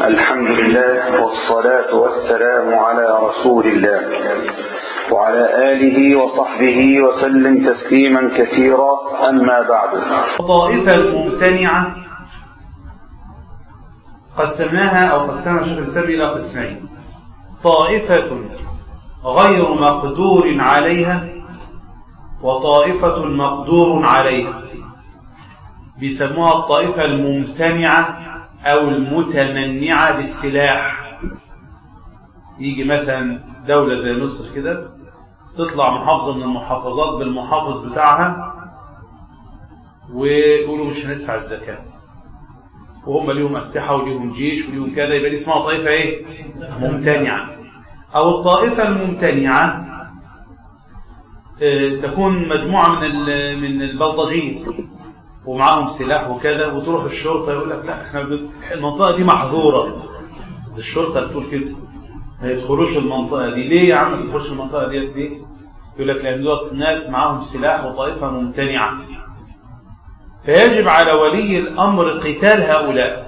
الحمد لله والصلاة والسلام على رسول الله وعلى آله وصحبه وسلم تسليما كثيرا أما بعد الطائفة الممتنعة قسمناها أو قسمها الشيخ الإسلام إلى قسمين طائفة غير مقدور عليها وطائفة مقدور عليها بيسموها الطائفة الممتنعة أو المتمنعة بالسلاح يجي مثلا دولة زي مصر كده تطلع محافظة من المحافظات بالمحافظ بتاعها ويقولوا مش هندفع الزكاة وهم ليهم أسلحة وليهم جيش وليهم كذا يبقى دي اسمها طائفة إيه؟ ممتنعة أو الطائفة الممتنعة اه تكون مجموعة من من البلطجيين ومعاهم سلاح وكذا وتروح الشرطة يقول لك لا احنا المنطقة دي محظورة الشرطة بتقول كده ما يدخلوش المنطقة دي ليه يا عم ما تدخلش المنطقة دي ليه يقول لك لأن دول ناس معاهم سلاح وطائفة ممتنعة فيجب على ولي الأمر قتال هؤلاء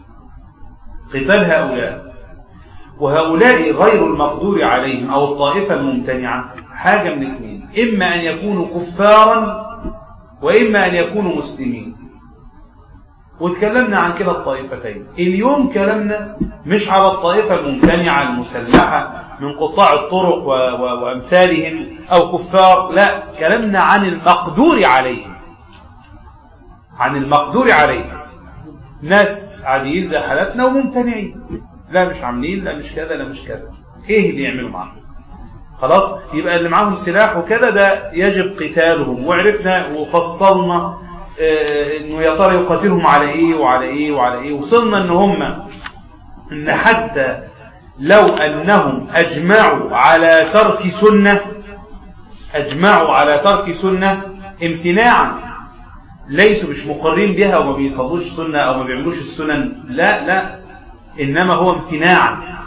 قتال هؤلاء وهؤلاء غير المقدور عليهم أو الطائفة الممتنعة حاجة من اثنين إما أن يكونوا كفارا وإما أن يكونوا مسلمين وتكلمنا عن كلا الطائفتين اليوم كلامنا مش على الطائفة الممتنعة المسلحة من قطاع الطرق و... و... وأمثالهم أو كفار لا كلامنا عن المقدور عليهم عن المقدور عليهم ناس عاديين زي حالتنا وممتنعين لا مش عاملين لا مش كذا لا مش كذا ايه اللي يعملوا معاهم خلاص يبقى اللي معاهم سلاح وكذا ده يجب قتالهم وعرفنا وفصلنا انه يا ترى يقاتلهم على ايه وعلى ايه وعلى ايه وصلنا ان هم ان حتى لو انهم اجمعوا على ترك سنة اجمعوا على ترك سنة امتناعا ليسوا مش مقرين بها وما بيصلوش سنة او ما بيعملوش السنن لا لا انما هو امتناعا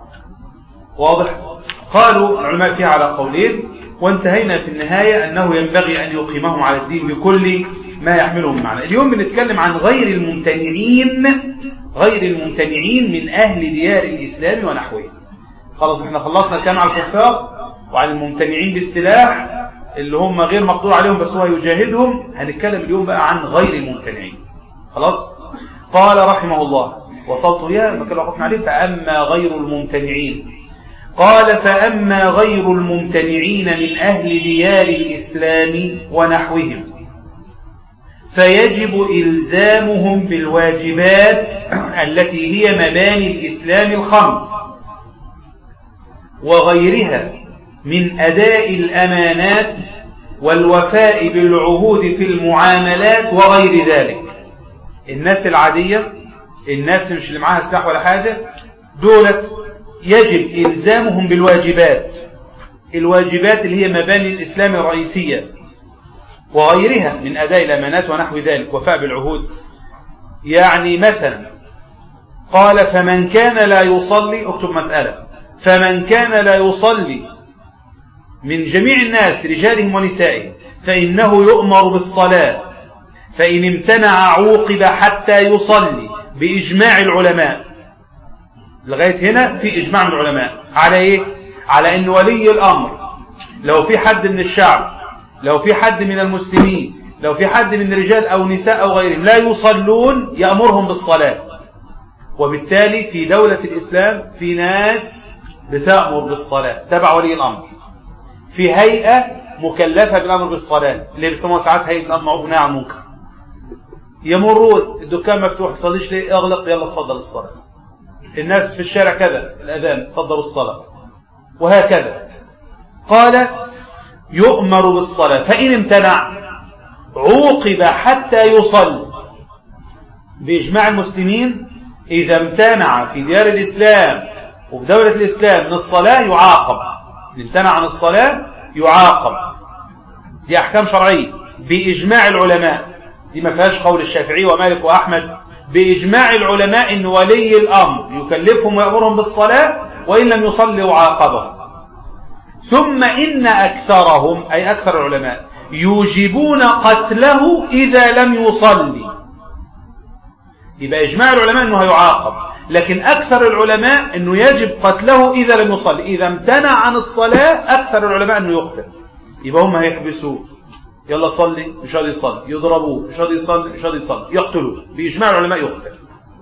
واضح قالوا العلماء فيها على قولين وانتهينا في النهاية أنه ينبغي أن يقيمهم على الدين بكل ما يحملهم معنا اليوم بنتكلم عن غير الممتنعين غير الممتنعين من أهل ديار الإسلام ونحوه خلاص احنا خلصنا الكلام على الكفار وعن الممتنعين بالسلاح اللي هم غير مقدور عليهم بس هو يجاهدهم هنتكلم اليوم بقى عن غير الممتنعين خلاص قال رحمه الله وصلت يا ما كان وقفنا عليه فأما غير الممتنعين قال فأما غير الممتنعين من أهل ديار الإسلام ونحوهم فيجب إلزامهم بالواجبات التي هي مباني الإسلام الخمس وغيرها من أداء الأمانات والوفاء بالعهود في المعاملات وغير ذلك الناس العادية الناس مش اللي معاها سلاح ولا حاجة دولت يجب إلزامهم بالواجبات الواجبات اللي هي مباني الإسلام الرئيسية وغيرها من أداء الأمانات ونحو ذلك وفاء بالعهود يعني مثلا قال فمن كان لا يصلي اكتب مسألة فمن كان لا يصلي من جميع الناس رجالهم ونسائهم فإنه يؤمر بالصلاة فإن امتنع عوقب حتى يصلي بإجماع العلماء لغاية هنا في إجماع من العلماء على إيه؟ على أن ولي الأمر لو في حد من الشعب لو في حد من المسلمين لو في حد من رجال أو نساء أو غيرهم لا يصلون يأمرهم بالصلاة وبالتالي في دولة الإسلام في ناس بتأمر بالصلاة تبع ولي الأمر في هيئة مكلفة بالأمر بالصلاة اللي بيسموها ساعات هيئة الأمر معروف ونهي عن المنكر يمرون الدكان مفتوح تصليش ليه اغلق يلا تفضل الصلاة الناس في الشارع كذا الأذان تفضلوا الصلاة وهكذا قال يؤمر بالصلاة فإن امتنع عوقب حتى يصلي بإجماع المسلمين إذا امتنع في ديار الإسلام وفي دولة الإسلام من الصلاة يعاقب إن امتنع عن الصلاة يعاقب دي أحكام شرعية بإجماع العلماء دي ما فيهاش قول الشافعي ومالك وأحمد بإجماع العلماء أن ولي الأمر يكلفهم ويأمرهم بالصلاة وإن لم يصلوا عاقبهم ثم إن أكثرهم أي أكثر العلماء يوجبون قتله إذا لم يصلي يبقى إجماع العلماء أنه هيعاقب لكن أكثر العلماء أنه يجب قتله إذا لم يصلي إذا امتنع عن الصلاة أكثر العلماء أنه يقتل يبقى هم هيحبسوه يلا صلي مش راضي يصلي يضربوه مش راضي يصلي مش راضي يصلي يقتلوه بإجماع العلماء يقتل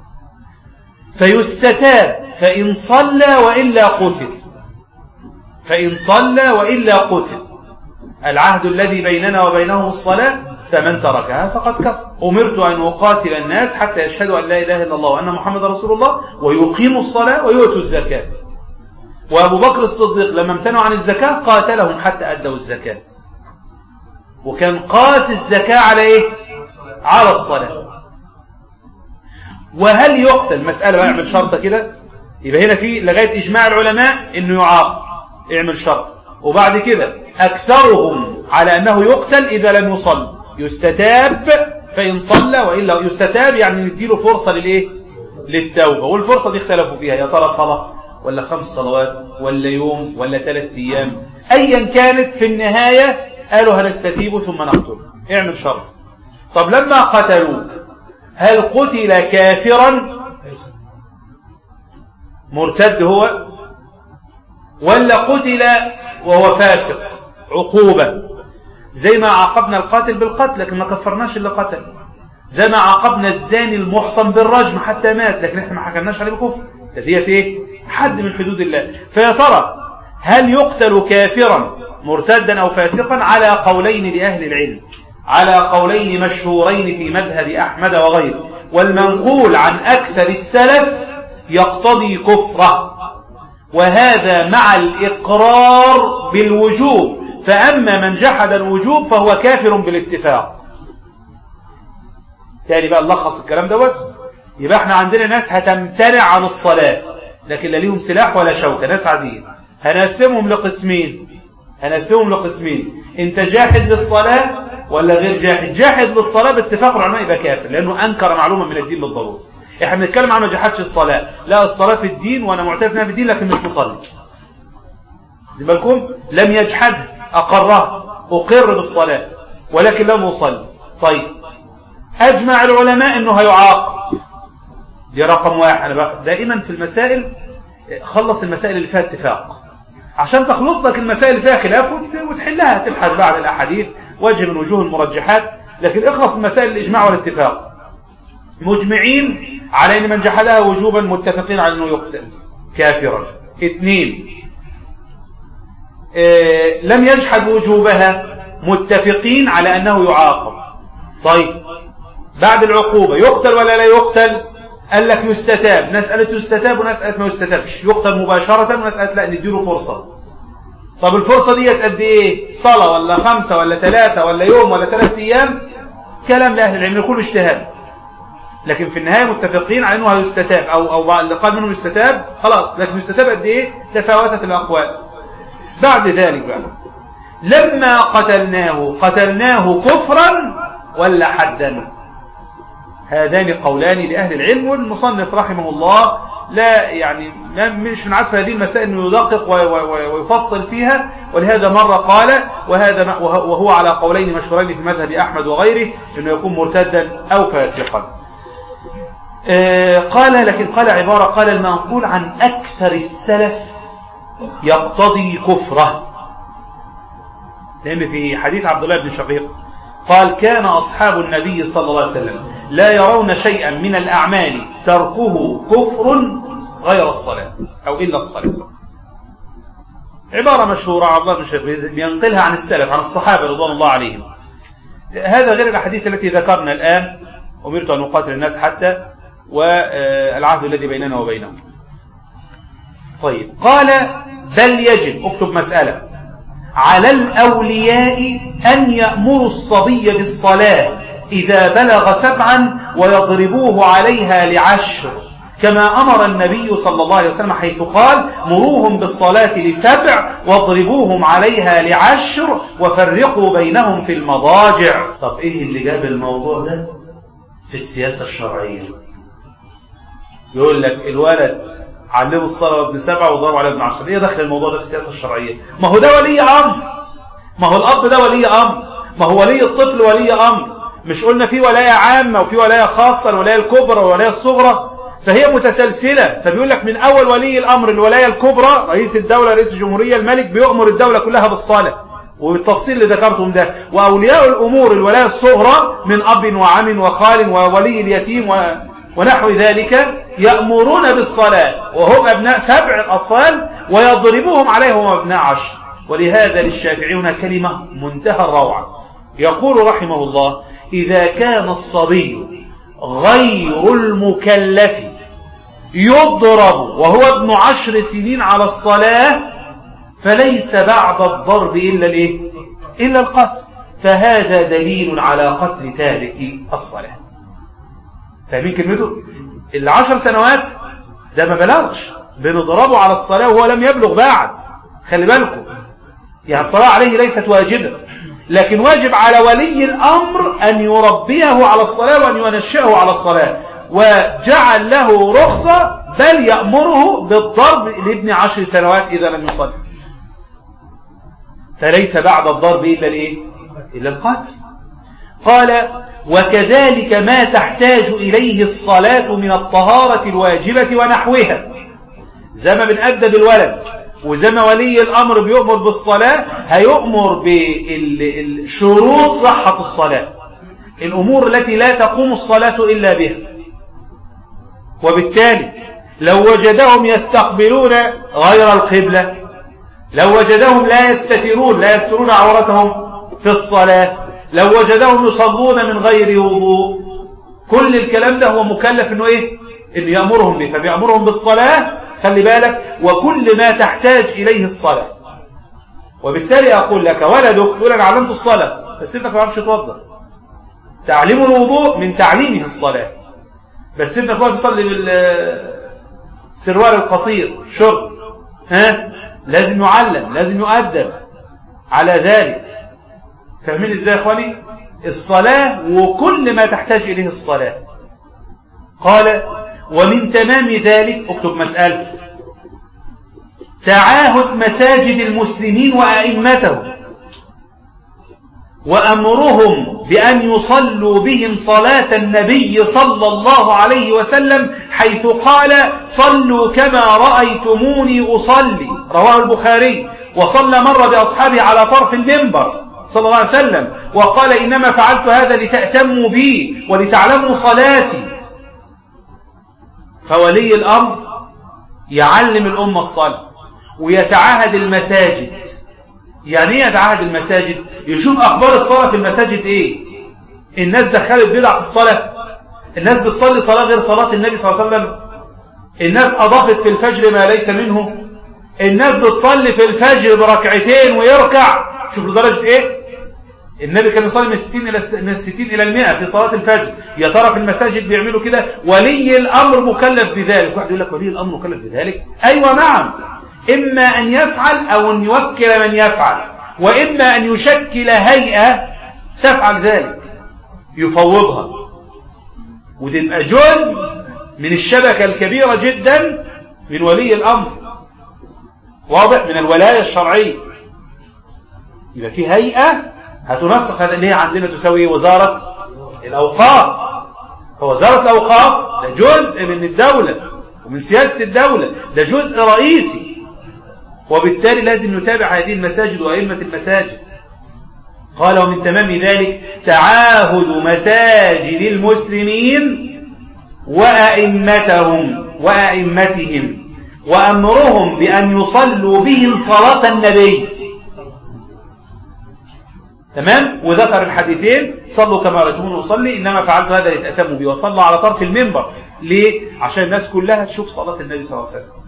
فيستتاب فإن صلى وإلا قتل فإن صلى وإلا قتل العهد الذي بيننا وبينهم الصلاة فمن تركها فقد كفر أمرت أن أقاتل الناس حتى يشهدوا أن لا إله إلا الله وأن محمد رسول الله ويقيموا الصلاة ويؤتوا الزكاة وأبو بكر الصديق لما امتنعوا عن الزكاة قاتلهم حتى أدوا الزكاة وكان قاس الزكاة على إيه؟ على الصلاة وهل يقتل مسألة بقى اعمل شرطة كده يبقى هنا في لغاية إجماع العلماء إنه يعاقب اعمل شرط وبعد كده أكثرهم على أنه يقتل إذا لم يصل يستتاب فإن صلى وإلا يستتاب يعني نديله فرصة للإيه للتوبة والفرصة دي اختلفوا فيها يا ترى صلاة ولا خمس صلوات ولا يوم ولا ثلاث أيام أيا كانت في النهاية قالوا هنستتيب ثم نقتل اعمل شرط طب لما قتلوا هل قتل كافرا مرتد هو ولا قتل وهو فاسق عقوبة زي ما عاقبنا القاتل بالقتل لكن ما كفرناش اللي قتل زي ما عاقبنا الزاني المحصن بالرجم حتى مات لكن احنا ما حكمناش عليه بكفر ديت ايه حد من حدود الله فيا ترى هل يقتل كافرا مرتدا او فاسقا على قولين لاهل العلم على قولين مشهورين في مذهب احمد وغيره والمنقول عن اكثر السلف يقتضي كفره وهذا مع الإقرار بالوجوب فأما من جحد الوجوب فهو كافر بالاتفاق تاني بقى نلخص الكلام دوت يبقى احنا عندنا ناس هتمتنع عن الصلاة لكن لا ليهم سلاح ولا شوكة ناس عادية هنقسمهم لقسمين هنقسمهم لقسمين انت جاحد للصلاة ولا غير جاحد جاحد للصلاة باتفاق العلماء يبقى كافر لأنه أنكر معلومة من الدين بالضرورة احنا بنتكلم عن ما جحدش الصلاة لا الصلاة في الدين وانا معترف انها في الدين لكن مش مصلي بالكم لم يجحد اقرها اقر بالصلاة ولكن لم يصلي طيب اجمع العلماء انه هيعاقب دي رقم واحد انا باخد دائما في المسائل خلص المسائل اللي فيها اتفاق عشان تخلص لك المسائل اللي فيها خلاف وتحلها تبحث بعد الاحاديث وجه من وجوه المرجحات لكن اخلص المسائل الاجماع والاتفاق مجمعين على ان من جحدها وجوبا متفقين على انه يقتل كافرا اثنين إيه لم يجحد وجوبها متفقين على انه يعاقب طيب بعد العقوبة يقتل ولا لا يقتل قال لك يستتاب ناس قالت يستتاب وناس قالت ما يستتابش يقتل مباشرة وناس قالت لا نديله فرصة طب الفرصة دي قد ايه صلاة ولا خمسة ولا ثلاثة ولا يوم ولا ثلاثة ايام كلام لأهل العلم كله اجتهاد لكن في النهاية متفقين على انه هيستتاب او او اللي قال منه يستتاب خلاص لكن يستتاب قد ايه تفاوتت الاقوال بعد ذلك بقى لما قتلناه قتلناه كفرا ولا حدا هذان قولان لأهل العلم والمصنف رحمه الله لا يعني مش من عارف هذه المسائل انه يدقق ويفصل فيها ولهذا مرة قال وهذا وهو على قولين مشهورين في مذهب أحمد وغيره انه يكون مرتدا أو فاسقا قال لكن قال عبارة قال المنقول عن أكثر السلف يقتضي كفره لأن في حديث عبد الله بن شقيق قال كان أصحاب النبي صلى الله عليه وسلم لا يرون شيئا من الأعمال تركه كفر غير الصلاة أو إلا الصلاة عبارة مشهورة عبد الله بن شقيق بينقلها عن السلف عن الصحابة رضوان الله عليهم هذا غير الأحاديث التي ذكرنا الآن أمرت أن أقاتل الناس حتى والعهد الذي بيننا وبينهم طيب قال بل يجب اكتب مسألة على الأولياء أن يأمروا الصبي بالصلاة إذا بلغ سبعا ويضربوه عليها لعشر كما أمر النبي صلى الله عليه وسلم حيث قال مروهم بالصلاة لسبع واضربوهم عليها لعشر وفرقوا بينهم في المضاجع طب إيه اللي جاب الموضوع ده في السياسة الشرعية يقول لك الولد علموا الصلاة ابن سبعة وضربوا على ابن عشر ايه دخل الموضوع ده في السياسة الشرعية ما هو ده ولي أمر ما هو الأب ده ولي أمر ما هو ولي الطفل ولي أمر مش قلنا في ولاية عامة وفي ولاية خاصة الولاية الكبرى والولاية الصغرى فهي متسلسلة فبيقول لك من أول ولي الأمر الولاية الكبرى رئيس الدولة رئيس الجمهورية الملك بيؤمر الدولة كلها بالصلاة وبالتفصيل اللي ذكرتم ده وأولياء الأمور الولاية الصغرى من أب وعم وخال وولي اليتيم و... ونحو ذلك يأمرون بالصلاة وهم أبناء سبع أطفال ويضربوهم عليهم أبناء عشر ولهذا للشافعي هنا كلمة منتهى الروعة يقول رحمه الله إذا كان الصبي غير المكلف يضرب وهو ابن عشر سنين على الصلاة فليس بعد الضرب إلا الإيه؟ إلا القتل فهذا دليل على قتل تارك الصلاة فاهمين كلمته العشر سنوات ده ما بلغش بنضربه على الصلاة وهو لم يبلغ بعد خلي بالكم يعني الصلاة عليه ليست واجبة لكن واجب على ولي الأمر أن يربيه على الصلاة وأن ينشئه على الصلاة وجعل له رخصة بل يأمره بالضرب لابن عشر سنوات إذا لم يصلي فليس بعد الضرب إلا الإيه؟ إلا القتل قال وكذلك ما تحتاج إليه الصلاة من الطهارة الواجبة ونحوها زي ما بنأدب الولد وزي ما ولي الأمر بيؤمر بالصلاة هيؤمر بشروط صحة الصلاة الأمور التي لا تقوم الصلاة إلا بها وبالتالي لو وجدهم يستقبلون غير القبلة لو وجدهم لا يستترون لا يسترون عورتهم في الصلاة لو وجدهم يصلون من غير وضوء كل الكلام ده هو مكلف انه ايه انه يأمرهم به فبيأمرهم بالصلاة خلي بالك وكل ما تحتاج إليه الصلاة وبالتالي أقول لك ولدك يقول أنا علمت الصلاة بس أنت ما تعرفش توضأ تعليم الوضوء من تعليمه الصلاة بس أنت واقف تصلي بالسروال القصير شرط ها لازم يعلم لازم يؤدب على ذلك فاهمين ازاي يا اخواني الصلاة وكل ما تحتاج إليه الصلاة قال ومن تمام ذلك اكتب مسألة تعاهد مساجد المسلمين وأئمتهم وأمرهم بأن يصلوا بهم صلاة النبي صلى الله عليه وسلم حيث قال صلوا كما رأيتموني أصلي رواه البخاري وصلى مرة بأصحابه على طرف المنبر صلى الله عليه وسلم وقال إنما فعلت هذا لتأتموا بي ولتعلموا صلاتي فولي الأمر يعلم الأمة الصلاة ويتعاهد المساجد يعني ايه يتعاهد المساجد يشوف أخبار الصلاة في المساجد إيه الناس دخلت بدع في الصلاة الناس بتصلي صلاة غير صلاة النبي صلى الله عليه وسلم الناس أضافت في الفجر ما ليس منه الناس بتصلي في الفجر بركعتين ويركع شوف لدرجة إيه النبي كان يصلي من الستين إلى من الستين إلى المئة في صلاة الفجر يا ترى في المساجد بيعملوا كده ولي الأمر مكلف بذلك واحد يقول لك ولي الأمر مكلف بذلك أيوة نعم إما أن يفعل أو أن يوكل من يفعل وإما أن يشكل هيئة تفعل ذلك يفوضها وتبقى جزء من الشبكة الكبيرة جدا من ولي الأمر واضح من الولاية الشرعية يبقى في هيئة هتنسق هذا اللي هي عندنا تساوي وزارة الأوقاف فوزارة الأوقاف ده جزء من الدولة ومن سياسة الدولة ده جزء رئيسي وبالتالي لازم نتابع هذه المساجد وأئمة المساجد قال ومن تمام ذلك تعاهد مساجد المسلمين وأئمتهم وأئمتهم وأمرهم بأن يصلوا بهم صلاة النبي تمام وذكر الحديثين صلوا كما رأيتمون أصلي إنما فعلت هذا لتأتموا بي وصلى على طرف المنبر ليه؟ عشان الناس كلها تشوف صلاة النبي صلى الله عليه وسلم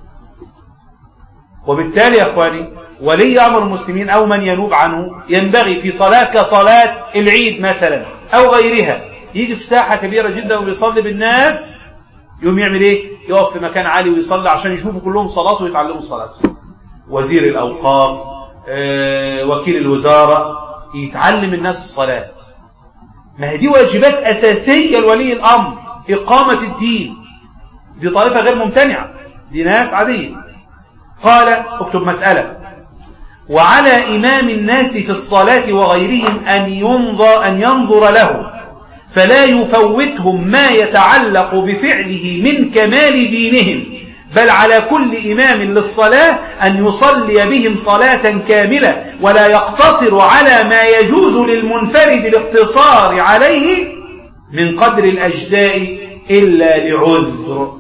وبالتالي يا أخواني ولي أمر المسلمين أو من ينوب عنه ينبغي في صلاة كصلاة العيد مثلا أو غيرها يجي في ساحة كبيرة جدا ويصلي بالناس يقوم يعمل ايه يقف في مكان عالي ويصلي عشان يشوفوا كلهم صلاته ويتعلموا صلاته وزير الأوقاف آه، وكيل الوزارة يتعلم الناس الصلاة ما هي دي واجبات أساسية لولي الأمر إقامة الدين دي طائفة غير ممتنعة دي ناس عادية قال اكتب مسألة وعلى إمام الناس في الصلاة وغيرهم أن ينظر, أن ينظر له فلا يفوتهم ما يتعلق بفعله من كمال دينهم بل على كل إمام للصلاة أن يصلي بهم صلاة كاملة ولا يقتصر على ما يجوز للمنفرد الاقتصار عليه من قدر الأجزاء إلا لعذر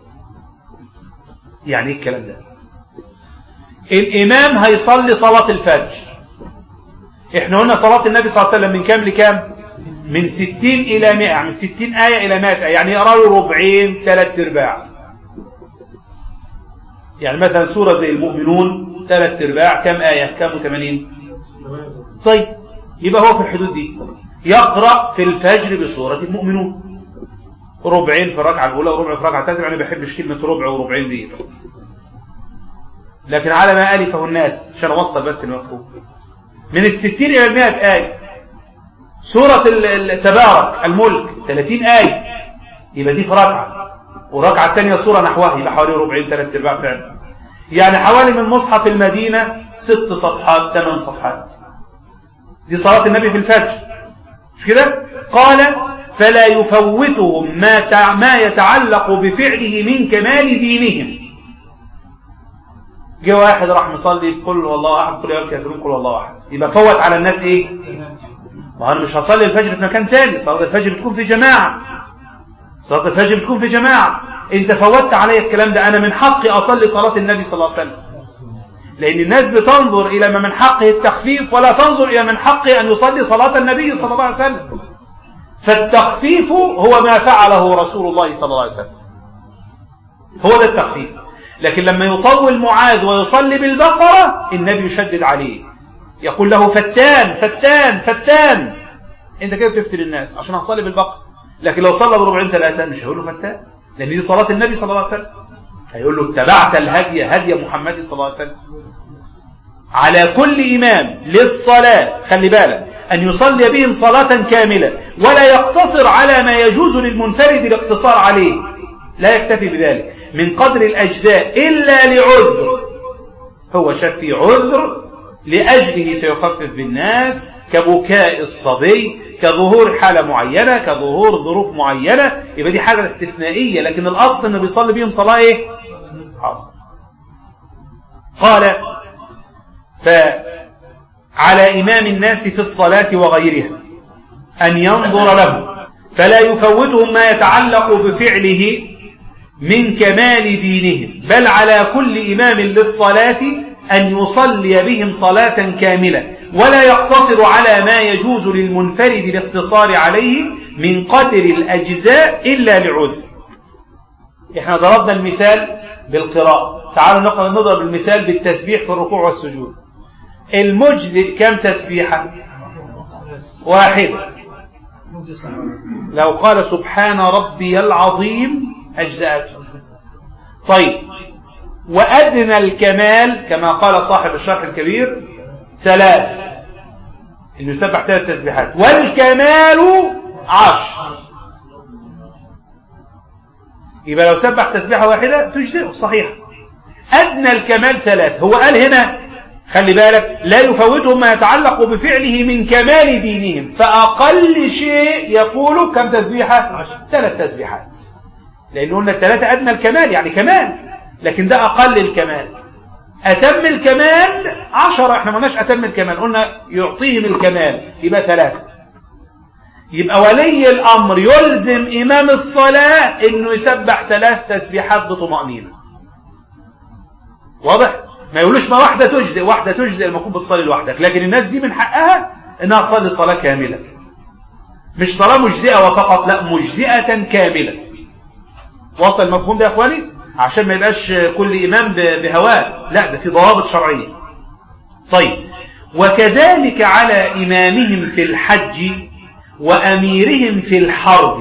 يعني ايه الكلام ده الإمام هيصلي صلاة الفجر احنا قلنا صلاة النبي صلى الله عليه وسلم من كام لكام من ستين إلى مئة من ستين آية إلى مئة آية يعني يقرأ له ربعين ثلاث ارباع يعني مثلا سورة زي المؤمنون ثلاث ارباع كم آية كم وثمانين طيب يبقى هو في الحدود دي يقرأ في الفجر بسورة المؤمنون ربعين في الركعة الأولى وربع في الركعة الثالثة يعني ما بحبش كلمة ربع وربعين دي لكن على ما ألفه الناس عشان أوصل بس المفهوم من الستين إلى المائة آية سورة التبارك الملك 30 آية يبقى دي في ركعة وركعة الثانية سورة نحوها يبقى حوالي ربعين ثلاث ارباع فعلا يعني حوالي من مصحف المدينة ست صفحات ثمان صفحات دي صلاة النبي في الفجر مش كده قال فلا يفوتهم ما ما يتعلق بفعله من كمال دينهم جه واحد راح مصلي كل والله احد كل يوم كافرون كل والله احد يبقى فوت على الناس ايه ما انا مش هصلي الفجر في مكان تاني صلاه الفجر بتكون في جماعه صلاه الفجر بتكون في جماعه انت فوتت علي الكلام ده انا من حقي اصلي صلاه النبي صلى الله عليه وسلم لان الناس بتنظر الى ما من حقه التخفيف ولا تنظر الى من حقه ان يصلي صلاه النبي صلى الله عليه وسلم فالتخفيف هو ما فعله رسول الله صلى الله عليه وسلم هو ده التخفيف لكن لما يطول معاذ ويصلي بالبقرة النبي يشدد عليه يقول له فتان فتان فتان انت كده بتفتن الناس عشان هتصلي بالبقرة لكن لو صلى بربعين ثلاثة مش هيقول له فتان لان دي صلاة النبي صلى الله عليه وسلم هيقول له اتبعت الهدي هدي محمد صلى الله عليه وسلم على كل إمام للصلاة خلي بالك أن يصلي بهم صلاة كاملة ولا يقتصر على ما يجوز للمنفرد الاقتصار عليه لا يكتفي بذلك من قدر الأجزاء إلا لعذر هو شاف في عذر لأجله سيخفف بالناس كبكاء الصبي كظهور حالة معينة كظهور ظروف معينة يبقى دي حاجة استثنائية لكن الأصل أنه بيصلي بهم صلاة إيه؟ حاصل قال فعلى إمام الناس في الصلاة وغيرها أن ينظر له فلا يفوتهم ما يتعلق بفعله من كمال دينهم بل على كل إمام للصلاة أن يصلي بهم صلاة كاملة ولا يقتصر على ما يجوز للمنفرد الاقتصار عليه من قدر الأجزاء إلا لعذر احنا ضربنا المثال بالقراءة تعالوا نقرأ نضرب المثال بالتسبيح في الركوع والسجود المجزئ كم تسبيحة واحدة لو قال سبحان ربي العظيم أجزاءته طيب وأدنى الكمال كما قال صاحب الشرح الكبير ثلاث إنه يسبح ثلاث تسبيحات والكمال عشر يبقى لو سبح تسبيحة واحدة تجزئه صحيح أدنى الكمال ثلاث هو قال هنا خلي بالك لا يفوتهم ما يتعلق بفعله من كمال دينهم فأقل شيء يقول كم تسبيحة ثلاث تسبيحات لأن قلنا الثلاثة أدنى الكمال يعني كمال لكن ده أقل الكمال أتم الكمال عشرة احنا ما قلناش أتم الكمال قلنا يعطيهم الكمال يبقى ثلاثة يبقى ولي الأمر يلزم إمام الصلاة إنه يسبح ثلاث تسبيحات بطمأنينة واضح؟ ما يقولوش ما واحدة تجزئ واحدة تجزئ لما تكون بتصلي لوحدك لكن الناس دي من حقها إنها تصلي صلاة كاملة مش صلاة مجزئة وفقط لا مجزئة كاملة وصل المفهوم ده يا اخواني عشان ما يبقاش كل امام بهواه لا ده في ضوابط شرعيه طيب وكذلك على امامهم في الحج واميرهم في الحرب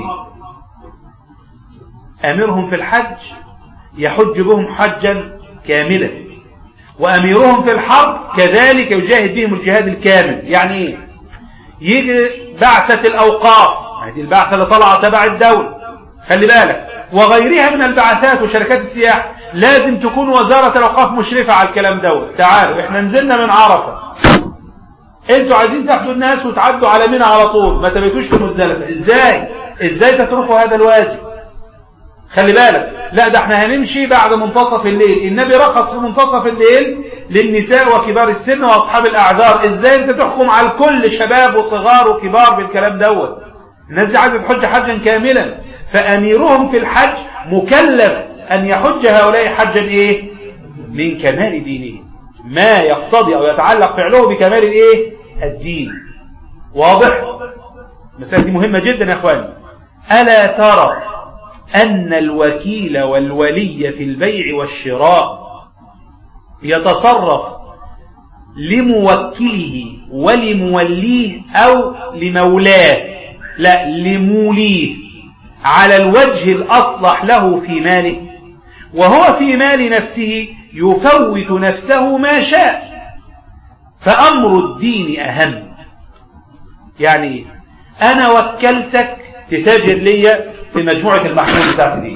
اميرهم في الحج يحج بهم حجا كاملا واميرهم في الحرب كذلك يجاهد بهم الجهاد الكامل يعني ايه يجي بعثه الاوقاف هذه البعثه اللي طالعه تبع الدوله خلي بالك وغيرها من البعثات وشركات السياحة لازم تكون وزارة الأوقاف مشرفة على الكلام دوت تعالوا احنا نزلنا من عرفة انتوا عايزين تاخدوا الناس وتعدوا على منى على طول ما تبيتوش في مزدلفة ازاي ازاي تتركوا هذا الواجب خلي بالك لا ده احنا هنمشي بعد منتصف الليل النبي رخص في منتصف الليل للنساء وكبار السن واصحاب الاعذار ازاي انت تحكم على الكل شباب وصغار وكبار بالكلام دوت الناس دي عايزه تحج حجا كاملا فاميرهم في الحج مكلف ان يحج هؤلاء حجا ايه من كمال دينهم ما يقتضي او يتعلق فعله بكمال الايه الدين واضح المسألة دي مهمة جدا يا اخواني ألا ترى أن الوكيل والولي في البيع والشراء يتصرف لموكله ولموليه أو لمولاه لا لموليه على الوجه الأصلح له في ماله وهو في مال نفسه يفوت نفسه ما شاء فأمر الدين أهم يعني أنا وكلتك تتاجر ليا في مجموعة المحمول بتاعتي دي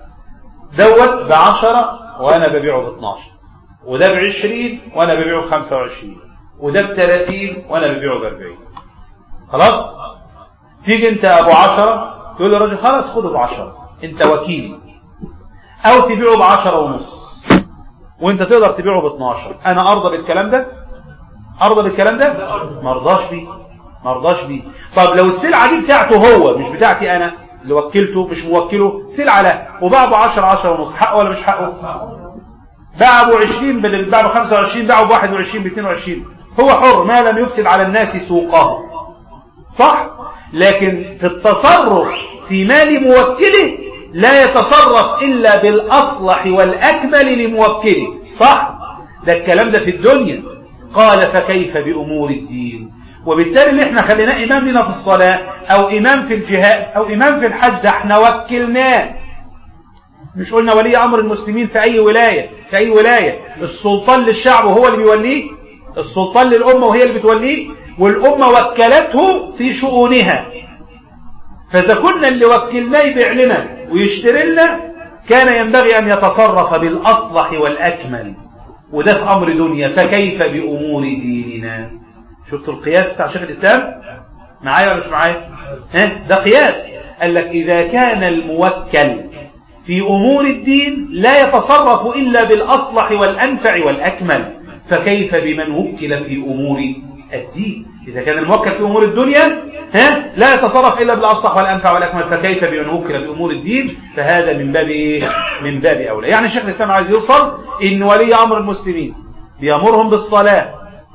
دوت بعشرة وأنا ببيعه باثناشر وده بعشرين وأنا ببيعه بخمسة وعشرين وده بثلاثين وأنا ببيعه بأربعين خلاص تيجي أنت أبو عشرة تقول للراجل خلاص خده بعشرة أنت وكيلي أو تبيعه بعشرة ونص وأنت تقدر تبيعه باثناشر أنا أرضى بالكلام ده أرضى بالكلام ده ما رضاش بيه ما رضاش بيه طب لو السلعة دي بتاعته هو مش بتاعتي أنا اللي وكلته مش موكله سلعة لا وباع ب 10 10 ونص حقه ولا مش حقه باع ب 20 بدل باع ب 25 باع ب 21 ب 22 هو حر ما لم يفسد على الناس سوقه صح لكن في التصرف في مال موكله لا يتصرف إلا بالأصلح والأكمل لموكله صح ده الكلام ده في الدنيا قال فكيف بأمور الدين وبالتالي اللي احنا خليناه إمام لنا في الصلاة أو إمام في الجهاد أو إمام في الحج ده احنا وكلناه مش قلنا ولي أمر المسلمين في أي ولاية في أي ولاية السلطان للشعب وهو اللي بيوليه السلطان للأمة وهي اللي بتوليه والأمة وكلته في شؤونها فإذا كنا اللي وكلناه يبيع لنا ويشتري لنا كان ينبغي أن يتصرف بالأصلح والأكمل وده في أمر دنيا فكيف بأمور ديننا شفتوا القياس بتاع شيخ الإسلام معايا ولا مش معايا ها ده قياس قال لك إذا كان الموكل في أمور الدين لا يتصرف إلا بالأصلح والأنفع والأكمل فكيف بمن وكل في أمور الدين إذا كان الموكل في أمور الدنيا ها لا يتصرف إلا بالأصلح والأنفع والأكمل فكيف بمن وكل في أمور الدين فهذا من باب إيه؟ من باب أولى يعني الشيخ الإسلام عايز يوصل إن ولي أمر المسلمين بيأمرهم بالصلاة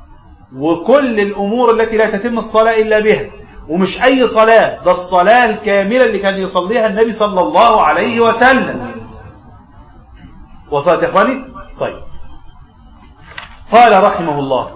وكل الأمور التي لا تتم الصلاة إلا بها ومش أي صلاة ده الصلاة الكاملة اللي كان يصليها النبي صلى الله عليه وسلم وصلت يا إخواني طيب قال رحمه الله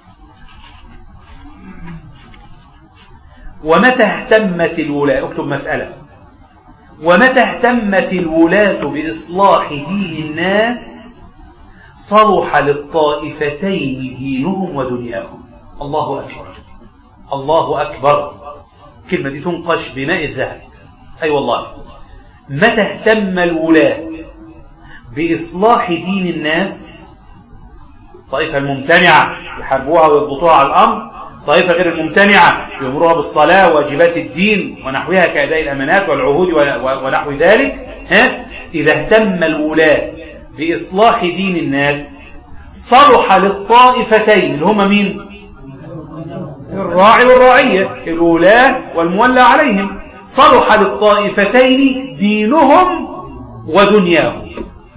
ومتى اهتمت الولاة اكتب مسألة ومتى اهتمت الولاة بإصلاح دين الناس صلح للطائفتين دينهم ودنياهم الله أكبر الله أكبر كلمة دي تنقش بماء الذهب أي أيوة والله متى اهتم الولاة بإصلاح دين الناس طائفة الممتنعة يحاربوها ويضبطوها على الأمر طائفة غير الممتنعة يأمروها بالصلاة وواجبات الدين ونحوها كأداء الأمانات والعهود ونحو ذلك ها؟ إذا اهتم الولاة بإصلاح دين الناس صلح للطائفتين اللي هما مين الراعي والراعية الولاة والمولى عليهم صلح للطائفتين دينهم ودنياهم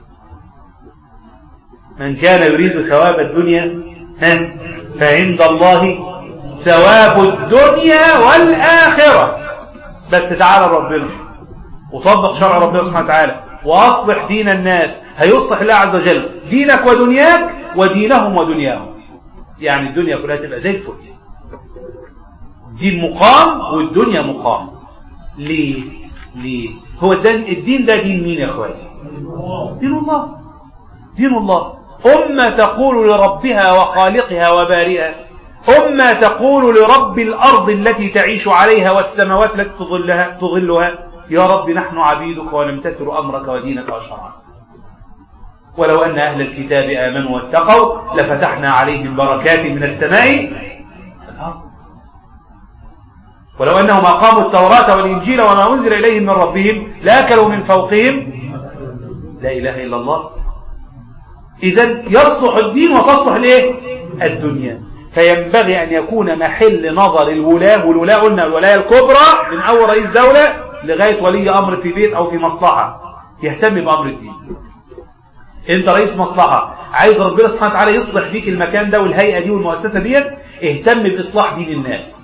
من كان يريد ثواب الدنيا ها فعند الله ثواب الدنيا والآخرة بس تعالى ربنا وطبق شرع ربنا سبحانه وتعالى وأصلح دين الناس هيصلح الله عز وجل دينك ودنياك ودينهم ودنياهم يعني الدنيا كلها تبقى زي الفل دين مقام والدنيا مقام ليه ليه هو الدين ده دين مين يا اخواني دين الله دين الله أمة تقول لربها وخالقها وبارئها أمة تقول لرب الأرض التي تعيش عليها والسماوات التي تظلها, تظلها يا رب نحن عبيدك ونمتثل أمرك ودينك وشرعك ولو أن أهل الكتاب آمنوا واتقوا لفتحنا عليهم بركات من السماء والأرض ولو أنهم أقاموا التوراة والإنجيل وما أنزل إليهم من ربهم لأكلوا من فوقهم لا إله إلا الله إذا يصلح الدين وتصلح الإيه؟ الدنيا فينبغي أن يكون محل نظر الولاة والولاة قلنا الولاية الكبرى من أول رئيس دولة لغاية ولي أمر في بيت أو في مصلحة يهتم بأمر الدين انت رئيس مصلحة عايز ربنا سبحانه وتعالى يصلح بيك المكان ده والهيئة دي والمؤسسة ديت اهتم بإصلاح دين الناس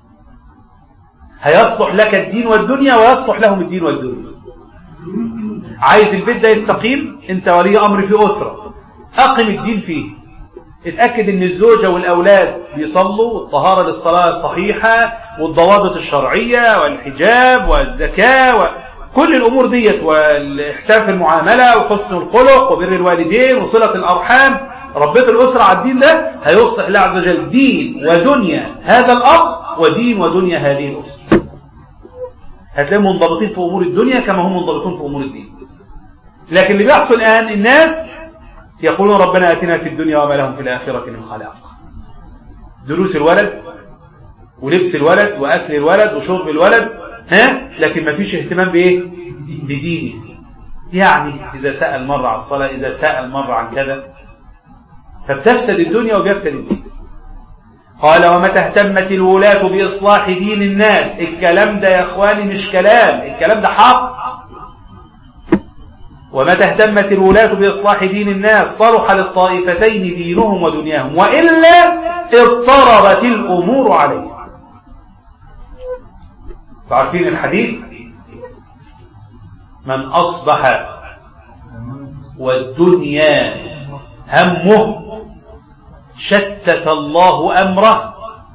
هيصلح لك الدين والدنيا ويصلح لهم الدين والدنيا عايز البيت ده يستقيم انت ولي امر في اسره اقم الدين فيه اتاكد ان الزوجه والاولاد بيصلوا والطهاره للصلاه صحيحه والضوابط الشرعيه والحجاب والزكاه وكل الامور ديت والاحسان في المعامله وحسن الخلق وبر الوالدين وصله الارحام ربيت الاسره على الدين ده هيصلح الله عز وجل دين ودنيا هذا الاب ودين ودنيا هذه الاسره هتلاقيهم منضبطين في امور الدنيا كما هم منضبطون في امور الدين لكن اللي بيحصل الان الناس يقولون ربنا اتنا في الدنيا وما لهم في الاخره من خلاق دروس الولد ولبس الولد واكل الولد وشرب الولد ها لكن ما فيش اهتمام بايه بدينه يعني اذا سال مره عن الصلاه اذا سال مره عن كذا فبتفسد الدنيا وبيفسد الدين قال ومتى اهتمت الولاة بإصلاح دين الناس الكلام ده يا أخواني مش كلام الكلام ده حق ومتى اهتمت الولاة بإصلاح دين الناس صلح للطائفتين دينهم ودنياهم وإلا اضطربت الأمور عليهم تعرفين الحديث من أصبح والدنيا همه شتت الله أمره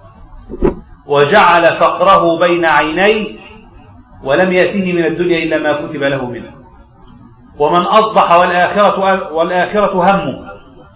وجعل فقره بين عينيه ولم يأته من الدنيا إلا ما كتب له منه ومن أصبح والآخرة, والآخرة همه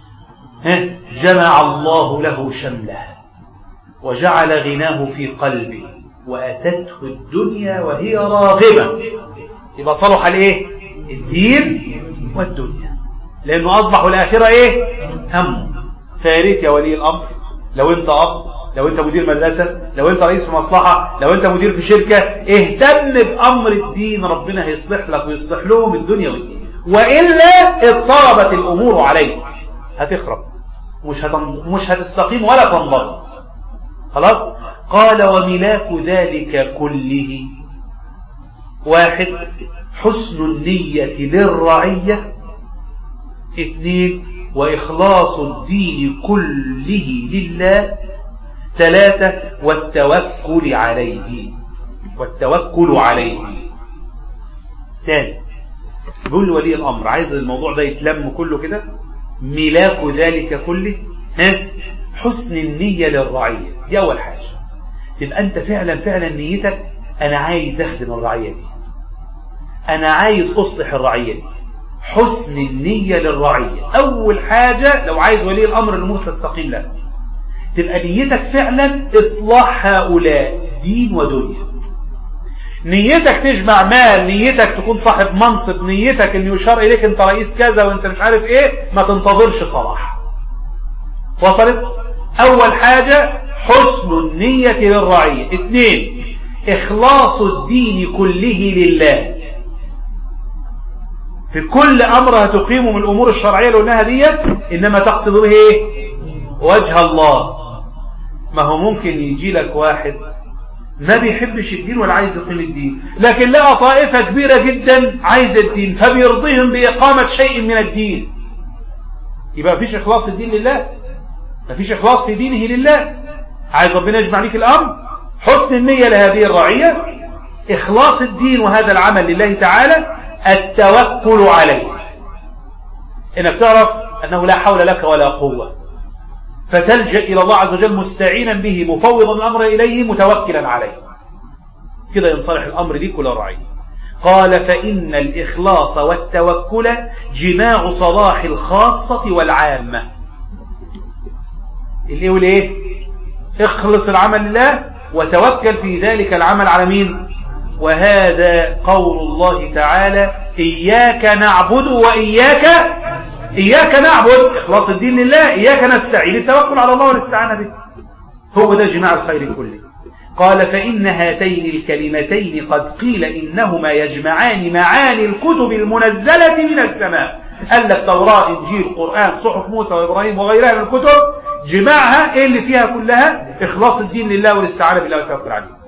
جمع الله له شمله وجعل غناه في قلبه وأتته الدنيا وهي راغبة يبقى صلح الايه الدين والدنيا لأنه أصبح الآخرة إيه همه فياريت يا ولي الأمر لو أنت أب لو أنت مدير مدرسة لو أنت رئيس في مصلحة لو أنت مدير في شركة اهتم بأمر الدين ربنا هيصلح لك ويصلح لهم الدنيا والدين وإلا اضطربت الأمور عليك هتخرب مش, هتن... مش هتستقيم ولا تنضبط خلاص قال وملاك ذلك كله واحد حسن النية للرعية اثنين وإخلاص الدين كله لله ثلاثة والتوكل عليه والتوكل عليه ثاني بيقول ولي الأمر عايز الموضوع ده يتلم كله كده ملاك ذلك كله ها حسن النية للرعية دي أول حاجة تبقى أنت فعلا فعلا نيتك أنا عايز أخدم الرعية دي أنا عايز أصلح الرعية دي حسن النية للرعية أول حاجة لو عايز ولي الأمر الأمور تستقيم له تبقى نيتك فعلا إصلاح هؤلاء دين ودنيا نيتك تجمع مال نيتك تكون صاحب منصب نيتك ان يشار اليك انت رئيس كذا وانت مش عارف ايه ما تنتظرش صلاح وصلت اول حاجة حسن النية للرعية اثنين اخلاص الدين كله لله في كل امر هتقيمه من الامور الشرعية اللي قلناها ديت انما تقصد به ايه وجه الله ما هو ممكن يجي لك واحد ما بيحبش الدين ولا عايز يقيم الدين لكن لقى طائفة كبيرة جدا عايز الدين فبيرضيهم بإقامة شيء من الدين يبقى مفيش إخلاص الدين لله مفيش إخلاص في دينه لله عايز ربنا يجمع ليك الأمر حسن النية لهذه الرعية إخلاص الدين وهذا العمل لله تعالى التوكل عليه إنك تعرف أنه لا حول لك ولا قوة فتلجأ إلى الله عز وجل مستعينا به مفوضا الأمر إليه متوكلا عليه كده ينصلح الأمر ليك ولا رعي قال فإن الإخلاص والتوكل جماع صلاح الخاصة والعامة اللي يقول إيه اخلص العمل لله وتوكل في ذلك العمل على مين وهذا قول الله تعالى إياك نعبد وإياك إياك نعبد إخلاص الدين لله إياك نستعين التوكل على الله والاستعانة به هو ده جماع الخير كله قال فإن هاتين الكلمتين قد قيل إنهما يجمعان معاني الكتب المنزلة من السماء قال لك توراة إنجيل قرآن صحف موسى وإبراهيم وغيرها من الكتب جماعها إيه اللي فيها كلها إخلاص الدين لله والاستعانة بالله والتوكل عليه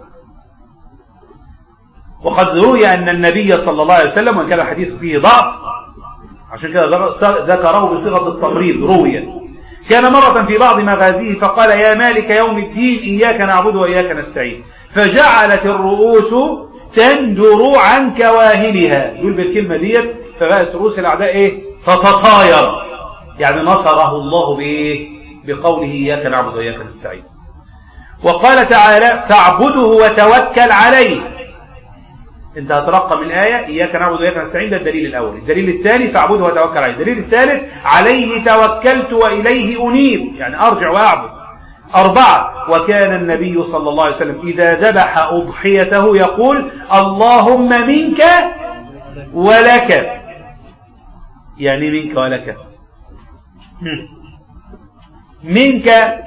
وقد روي أن النبي صلى الله عليه وسلم وإن كان الحديث فيه ضعف عشان كده ذكره بصيغة التمريض رويا كان مرة في بعض مغازيه فقال يا مالك يوم الدين إياك نعبد وإياك نستعين فجعلت الرؤوس تندر عن كواهلها يقول بالكلمة ديت فبقت رؤوس الأعداء إيه تتطاير يعني نصره الله بإيه بقوله إياك نعبد وإياك نستعين وقال تعالى تعبده وتوكل عليه انت هترقم الآية إياك نعبد وإياك نستعين ده الدليل الأول الدليل الثاني فاعبده وتوكل عليه الدليل الثالث عليه توكلت وإليه أنيب يعني أرجع وأعبد أربعة وكان النبي صلى الله عليه وسلم إذا ذبح أضحيته يقول اللهم منك ولك يعني منك ولك منك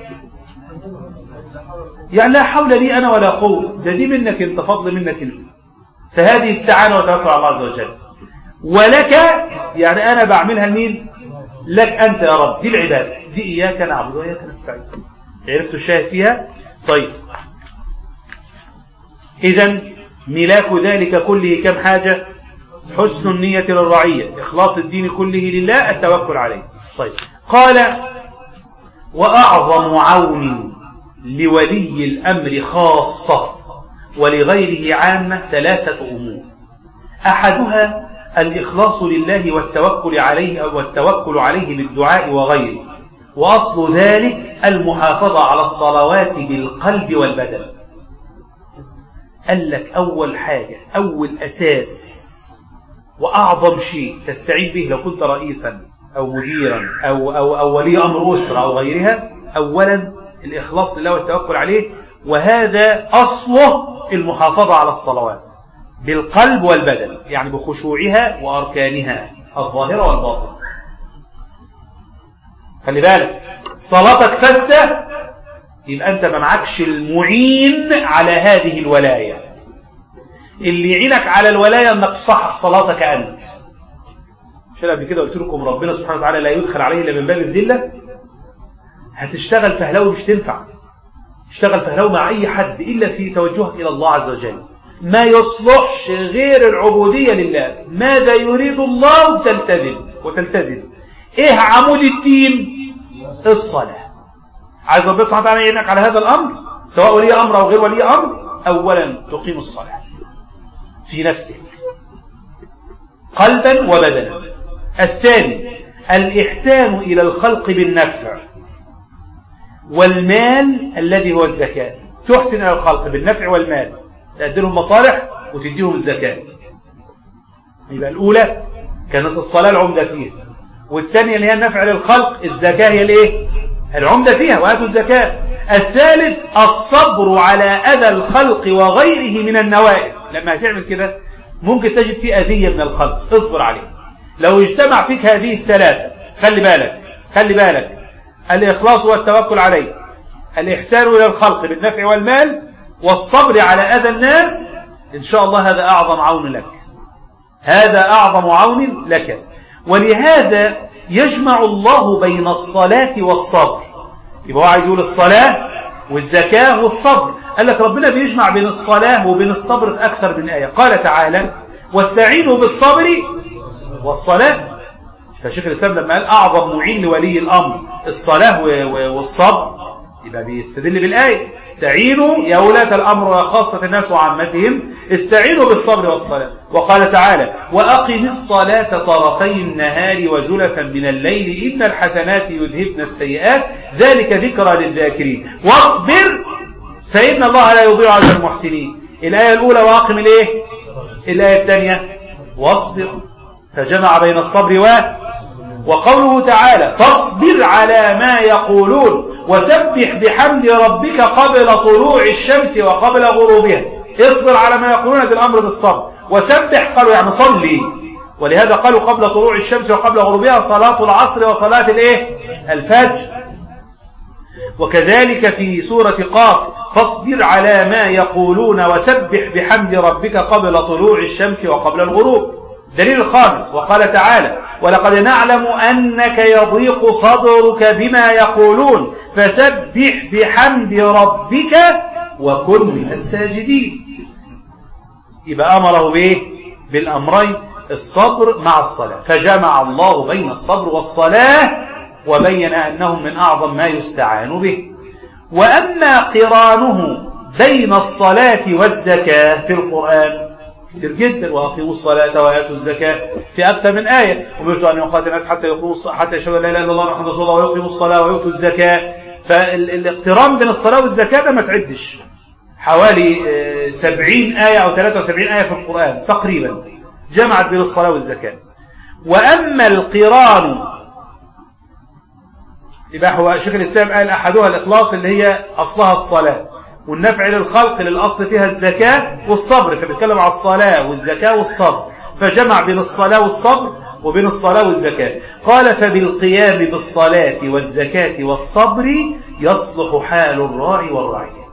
يعني لا حول لي أنا ولا قوة ده دي منك انت فضل منك انت فهذه استعانة وتوكل على الله عز وجل ولك يعني أنا بعملها لمين لك أنت يا رب دي العبادة دي إياك نعبد وإياك نستعين عرفتوا الشاهد فيها طيب إذا ملاك ذلك كله كم حاجة حسن النية للرعية إخلاص الدين كله لله التوكل عليه طيب قال وأعظم عون لولي الأمر خاصة ولغيره عامة ثلاثة أمور أحدها الإخلاص لله والتوكل عليه أو التوكل عليه بالدعاء وغيره وأصل ذلك المحافظة على الصلوات بالقلب والبدن قال لك أول حاجة أول أساس وأعظم شيء تستعين به لو كنت رئيسا أو مديرا أو, أو, أو ولي أمر أسرة أو غيرها أولا الإخلاص لله والتوكل عليه وهذا أصله المحافظة على الصلوات بالقلب والبدن يعني بخشوعها وأركانها الظاهرة والباطنة خلي بالك صلاتك فاسدة يبقى أنت ما معكش المعين على هذه الولاية اللي يعينك على الولاية أنك تصحح صلاتك أنت عشان قبل كده قلت لكم ربنا سبحانه وتعالى لا يدخل عليه إلا من باب الذلة هتشتغل فهلوي مش تنفع اشتغل فهلوي مع أي حد إلا في توجهك إلى الله عز وجل ما يصلحش غير العبودية لله ماذا يريد الله تلتزم وتلتزم ايه عمود الدين الصلاة عايز ربنا سبحانه وتعالى يعينك على هذا الأمر سواء ولي أمر أو غير ولي أمر أولا تقيم الصلاة في نفسك قلبا وبدنا الثاني الإحسان إلى الخلق بالنفع والمال الذي هو الزكاة تحسن إلى الخلق بالنفع والمال تأدي لهم مصالح وتديهم الزكاة يبقى الأولى كانت الصلاة العمدة فيها والثانية اللي هي النفع للخلق الزكاة هي الايه العمدة فيها وآتوا الزكاة الثالث الصبر على أذى الخلق وغيره من النوائب لما هتعمل كده ممكن تجد فيه أذية من الخلق اصبر عليه لو اجتمع فيك هذه الثلاثة خلي بالك خلي بالك الإخلاص والتوكل عليه الإحسان إلى الخلق بالنفع والمال والصبر على أذى الناس إن شاء الله هذا أعظم عون لك هذا أعظم عون لك ولهذا يجمع الله بين الصلاة والصبر يبقى هو عايز يقول الصلاة والزكاة والصبر قال لك ربنا بيجمع بين الصلاة وبين الصبر في أكثر من آية قال تعالى واستعينوا بالصبر والصلاة فشيخ الإسلام لما قال أعظم معين لولي الأمر الصلاة والصبر يبقى بيستدل بالآية استعينوا يا ولاة الأمر وخاصة الناس وعامتهم استعينوا بالصبر والصلاة وقال تعالى وأقم الصلاة طرفي النهار وزلفا من الليل إن الحسنات يذهبن السيئات ذلك ذكرى للذاكرين واصبر فإن الله لا يضيع أجر المحسنين الآية الأولى وأقم الإيه الآية الثانية واصبر فجمع بين الصبر و وقوله تعالى فاصبر على ما يقولون وسبح بحمد ربك قبل طلوع الشمس وقبل غروبها اصبر على ما يقولون بالأمر بالصبر وسبح قالوا يعني صلي ولهذا قالوا قبل طلوع الشمس وقبل غروبها صلاة العصر وصلاة الايه الفجر وكذلك في سورة قاف فاصبر على ما يقولون وسبح بحمد ربك قبل طلوع الشمس وقبل الغروب دليل الخامس وقال تعالى ولقد نعلم أنك يضيق صدرك بما يقولون فسبح بحمد ربك وكن من الساجدين يبقى أمره به بالأمرين الصبر مع الصلاة فجمع الله بين الصبر والصلاة وبين أنهم من أعظم ما يستعان به وأما قرانه بين الصلاة والزكاة في القرآن كثير جدا وأقيموا الصلاة وآتوا الزكاة في أكثر من آية أمرت أن يقاتل الناس حتى يقيموا حتى يشهدوا لا إله إلا الله محمد رسول الله ويقيموا الصلاة ويؤتوا الزكاة فالاقتران بين الصلاة والزكاة ده ما تعدش حوالي سبعين آية أو 73 آية في القرآن تقريبا جمعت بين الصلاة والزكاة وأما القران يبقى هو شيخ الإسلام قال أحدها الإخلاص اللي هي أصلها الصلاة والنفع للخلق للأصل فيها الزكاة والصبر فبيتكلم على الصلاة والزكاة والصبر فجمع بين الصلاة والصبر وبين الصلاة والزكاة قال فبالقيام بالصلاة والزكاة والصبر يصلح حال الراعي والرعية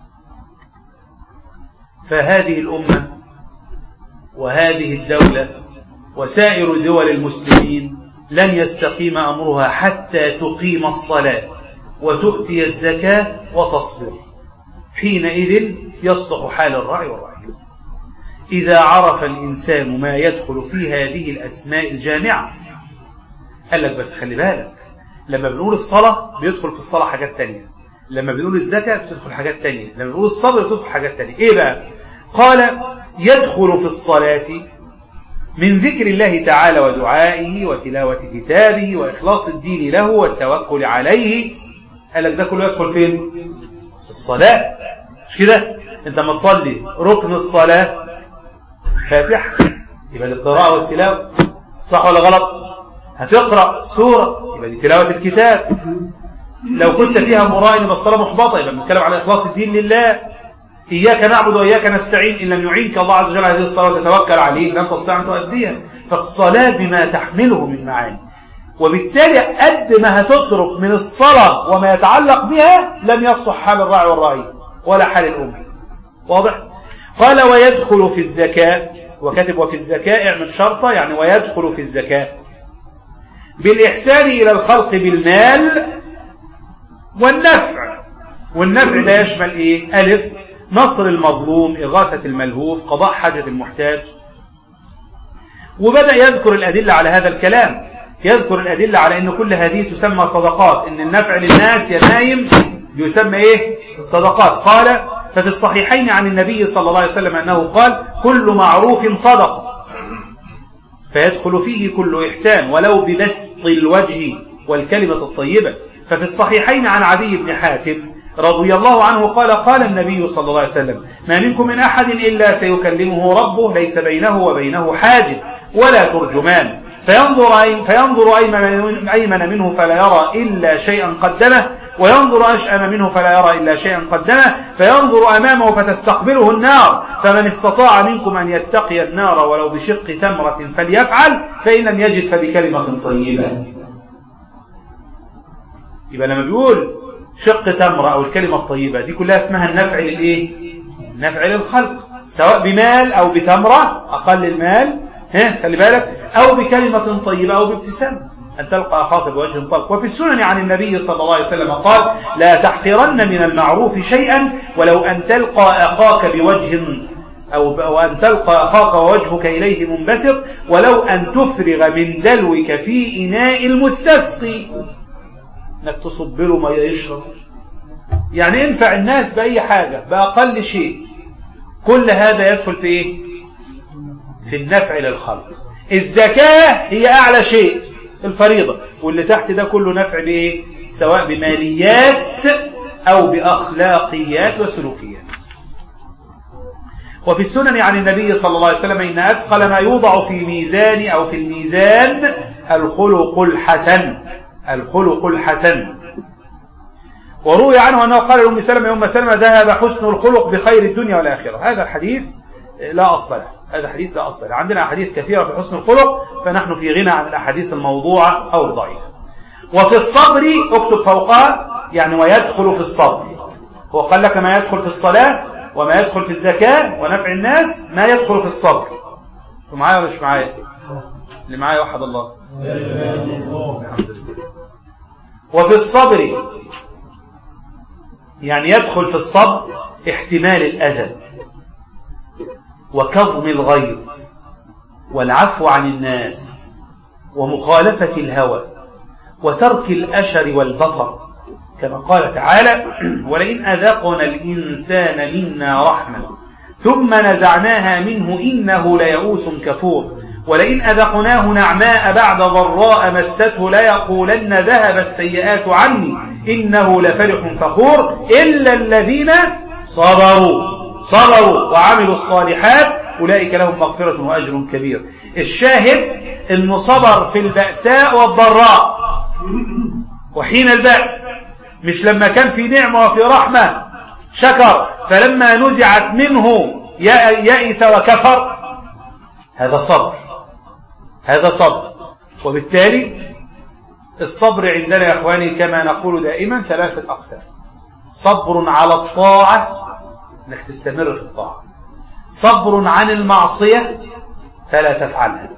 فهذه الأمة وهذه الدولة وسائر دول المسلمين لن يستقيم أمرها حتى تقيم الصلاة وتؤتي الزكاة وتصبر حينئذ يصلح حال الراعي والرعية إذا عرف الإنسان ما يدخل في هذه الأسماء الجامعة قال لك بس خلي بالك لما بنقول الصلاة بيدخل في الصلاة حاجات تانية لما بنقول الزكاة بتدخل حاجات تانية لما بنقول الصبر بتدخل حاجات تانية إيه بقى قال يدخل في الصلاة من ذكر الله تعالى ودعائه وتلاوة كتابه وإخلاص الدين له والتوكل عليه قال لك ده كله يدخل فين في الصلاة مش كده انت ما تصلي ركن الصلاة فاتحة يبقى دي القراءة والتلاوة صح ولا غلط هتقرأ سورة يبقى دي تلاوة الكتاب لو كنت فيها مراهن يبقى الصلاة محبطة يبقى بنتكلم على إخلاص الدين لله إياك نعبد وإياك نستعين إن لم يعينك الله عز وجل على هذه الصلاة وتتوكل عليه لن تستطيع أن تؤديها فالصلاة بما تحمله من معاني وبالتالي قد ما هتترك من الصلاة وما يتعلق بها لم يصلح حال الراعي والراعي ولا حال الأمة واضح؟ قال ويدخل في الزكاة وكتب وفي الزكاة اعمل شرطة يعني ويدخل في الزكاة بالإحسان إلى الخلق بالمال والنفع والنفع ده يشمل إيه؟ ألف نصر المظلوم إغاثة الملهوف قضاء حاجة المحتاج وبدأ يذكر الأدلة على هذا الكلام يذكر الأدلة على أن كل هذه تسمى صدقات أن النفع للناس يا نايم يسمى إيه صدقات قال ففي الصحيحين عن النبي صلى الله عليه وسلم أنه قال كل معروف صدق فيدخل فيه كل إحسان ولو ببسط الوجه والكلمة الطيبة ففي الصحيحين عن عدي بن حاتم رضي الله عنه قال قال النبي صلى الله عليه وسلم ما منكم من أحد إلا سيكلمه ربه ليس بينه وبينه حاجب ولا ترجمان فينظر, أي فينظر أيمن, أيمن منه فلا يرى إلا شيئا قدمه وينظر أشأم منه فلا يرى إلا شيئا قدمه فينظر أمامه فتستقبله النار فمن استطاع منكم أن يتقي النار ولو بشق تمرة فليفعل فإن لم يجد فبكلمة طيبة يبقى لما بيقول شق تمرة أو الكلمة الطيبة دي كلها اسمها النفع للإيه؟ النفع للخلق سواء بمال أو بتمرة أقل المال ها خلي بالك أو بكلمة طيبة أو بابتسامة أن تلقى أخاك بوجه طلق وفي السنن عن النبي صلى الله عليه وسلم قال لا تحقرن من المعروف شيئا ولو أن تلقى أخاك بوجه أو أن تلقى أخاك ووجهك إليه منبسط ولو أن تفرغ من دلوك في إناء المستسقي انك تصب له ما يشرب يعني ينفع الناس بأي حاجة بأقل شيء كل هذا يدخل في إيه في النفع للخلق الزكاة هي أعلى شيء الفريضة واللي تحت ده كله نفع بإيه سواء بماليات أو بأخلاقيات وسلوكيات وفي السنن عن النبي صلى الله عليه وسلم إن أثقل ما يوضع في ميزان أو في الميزان الخلق الحسن الخلق الحسن وروي عنه أنه قال لأم سلمة يوم سلمة ذهب حسن الخلق بخير الدنيا والآخرة هذا الحديث لا أصل له هذا حديث لا أصل له عندنا أحاديث كثيرة في حسن الخلق فنحن في غنى عن الأحاديث الموضوعة أو الضعيفة وفي الصبر اكتب فوقها يعني ويدخل في الصبر هو قال لك ما يدخل في الصلاة وما يدخل في الزكاة ونفع الناس ما يدخل في الصبر انتوا معايا ولا مش معايا اللي معايا وحد الله الحمد لله وفي الصبر يعني يدخل في الصبر احتمال الأذى وكظم الغيظ والعفو عن الناس ومخالفة الهوى وترك الأشر والبطر كما قال تعالى ولئن أذقنا الإنسان منا رحمة ثم نزعناها منه إنه ليئوس كفور ولئن أذقناه نعماء بعد ضراء مسته ليقولن ذهب السيئات عني إنه لفرح فخور إلا الذين صبروا صبروا وعملوا الصالحات أولئك لهم مغفرة وأجر كبير الشاهد أنه صبر في البأساء والضراء وحين البأس مش لما كان في نعمة وفي رحمة شكر فلما نزعت منه يأس وكفر هذا صبر هذا صبر وبالتالي الصبر عندنا يا أخواني كما نقول دائما ثلاثة أقسام صبر على الطاعة انك تستمر في الطاعة صبر عن المعصية فلا تفعلها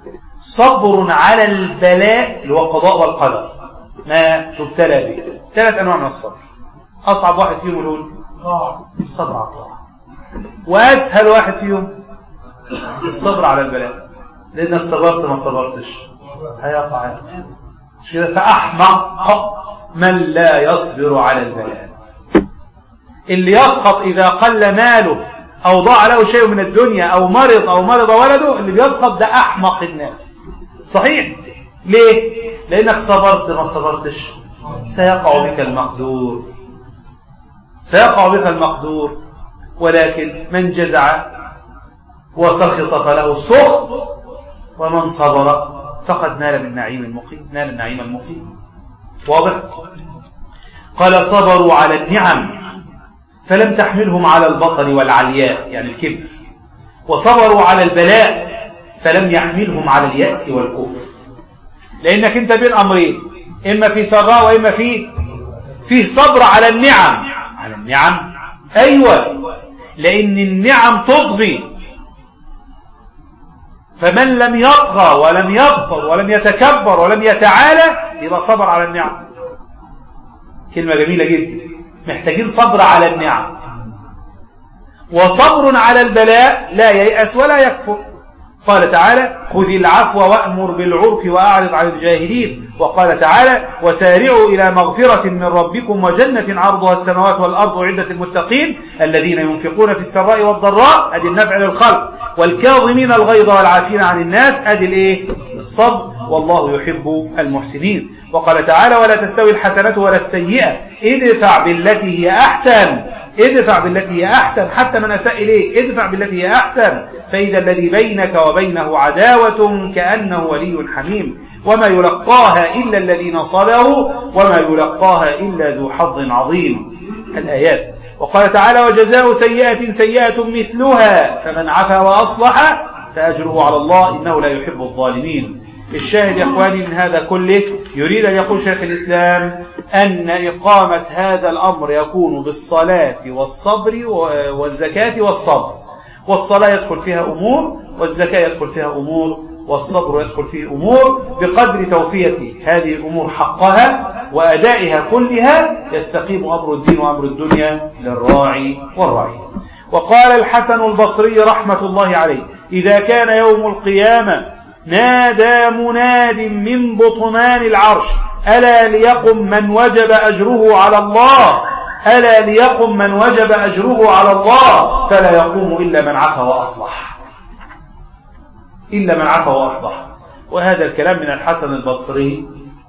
صبر على البلاء اللي هو القضاء والقدر ما تبتلى به ثلاث أنواع من الصبر أصعب واحد فيهم الأول الصبر على الطاعة وأسهل واحد فيهم الصبر على البلاء لأنك صبرت ما صبرتش هيقع مش كده فأحمق من لا يصبر على البلاء اللي يسقط إذا قل ماله أو ضاع له شيء من الدنيا أو مرض أو مرض ولده اللي بيسقط ده أحمق الناس صحيح ليه؟ لأنك صبرت ما صبرتش سيقع بك المقدور سيقع بك المقدور ولكن من جزع وسخط فله السخط ومن صبر فقد نال من نعيم المقيم نال النعيم المقيم واضح قال صبروا على النعم فلم تحملهم على البطر والعلياء يعني الكبر وصبروا على البلاء فلم يحملهم على اليأس والكفر لأنك أنت بين أمرين إما في ثراء وإما في فيه صبر على النعم على النعم أيوة لأن النعم تطغي فمن لم يطغى ولم يغفر ولم يتكبر ولم يتعالى يبقى صبر على النعم كلمة جميلة جدا محتاجين صبر على النعم وصبر على البلاء لا ييأس ولا يكفر قال تعالى خذ العفو وأمر بالعرف وأعرض عن الجاهلين وقال تعالى وسارعوا إلى مغفرة من ربكم وجنة عرضها السماوات والأرض عدة المتقين الذين ينفقون في السراء والضراء أدي النفع للخلق والكاظمين الغيظ والعافين عن الناس أدي الإيه؟ الصبر والله يحب المحسنين وقال تعالى ولا تستوي الحسنة ولا السيئة ادفع بالتي هي أحسن ادفع بالتي هي أحسن حتى من أساء إليك ادفع بالتي هي أحسن فإذا الذي بينك وبينه عداوة كأنه ولي حميم وما يلقاها إلا الذين صبروا وما يلقاها إلا ذو حظ عظيم الآيات وقال تعالى وجزاء سيئة سيئة مثلها فمن عفا وأصلح فأجره على الله إنه لا يحب الظالمين الشاهد يا إخواني من هذا كله يريد أن يقول شيخ الإسلام أن إقامة هذا الأمر يكون بالصلاة والصبر والزكاة والصبر والصلاة يدخل فيها أمور والزكاة يدخل فيها أمور والصبر يدخل فيه أمور بقدر توفية هذه الأمور حقها وأدائها كلها يستقيم أمر الدين وأمر الدنيا للراعي والراعي وقال الحسن البصري رحمة الله عليه إذا كان يوم القيامة نادى مناد من بطنان العرش ألا ليقم من وجب أجره على الله ألا ليقم من وجب أجره على الله فلا يقوم إلا من عفى وأصلح إلا من عفى وأصلح وهذا الكلام من الحسن البصري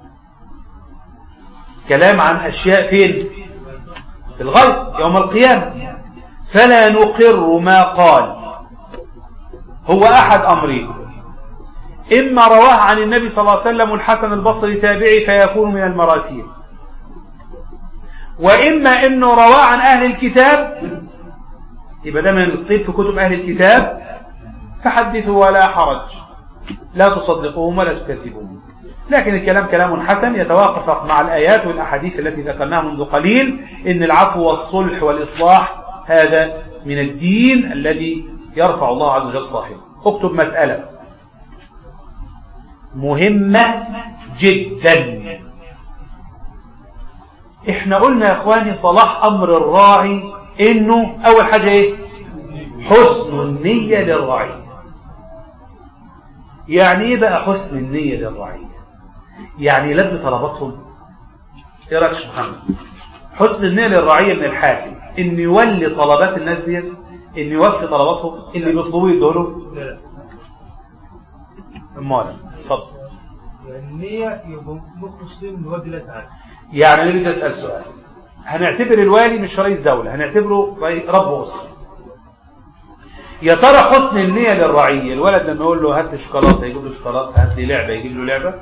كلام عن أشياء فين في الغيب يوم القيامة فلا نقر ما قال هو أحد أمرين إما رواه عن النبي صلى الله عليه وسلم الحسن البصري تابعي فيكون من المراسيل وإما أنه رواه عن أهل الكتاب يبقى ده من الطيب في كتب أهل الكتاب فحدثوا ولا حرج لا تصدقوهم ولا تكذبوهم لكن الكلام كلام حسن يتوافق مع الآيات والأحاديث التي ذكرناها منذ قليل إن العفو والصلح والإصلاح هذا من الدين الذي يرفع الله عز وجل صاحبه اكتب مسألة مهمة جدا احنا قلنا يا اخواني صلاح امر الراعي انه اول حاجة ايه حسن النية للرعية يعني ايه بقى حسن النية للرعية يعني يلبي طلباتهم ايه رايك يا محمد حسن النية للرعية من الحاكم ان يولي طلبات الناس ديت ان يوفي طلباتهم اللي بيطلبوه يدوله لا امال اتفضل يعني النية يبقى مخلص فيه من وجه الله تعالى يعني نريد اسال سؤال هنعتبر الوالي مش رئيس دولة هنعتبره ري- رب أسرة يا ترى حسن النية للرعية الولد لما يقول له هات لي شوكولاتة يجيب له شوكولاتة هات لي لعبة يجيب له لعبة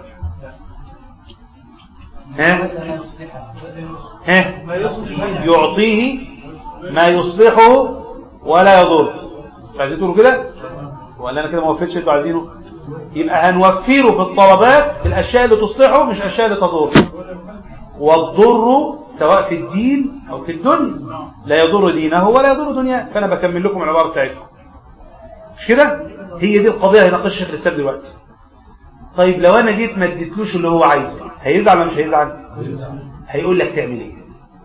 ها ها ما يصلح يعطيه ما يصلحه ولا يضر عايزين تقولوا كده ولا انا كده ما وفيتش اللي انتوا عايزينه يبقى هنوفره في الطلبات الاشياء اللي تصلحه مش الاشياء اللي تضر والضر سواء في الدين او في الدنيا لا يضر دينه ولا يضر دنياه فانا بكمل لكم العباره بتاعتكم مش كده هي دي القضيه هيناقشها الشيخ الاسلام دلوقتي طيب لو انا جيت ما اديتلوش اللي هو عايزه هيزعل ولا مش هيزعل هيقول لك تعمل ايه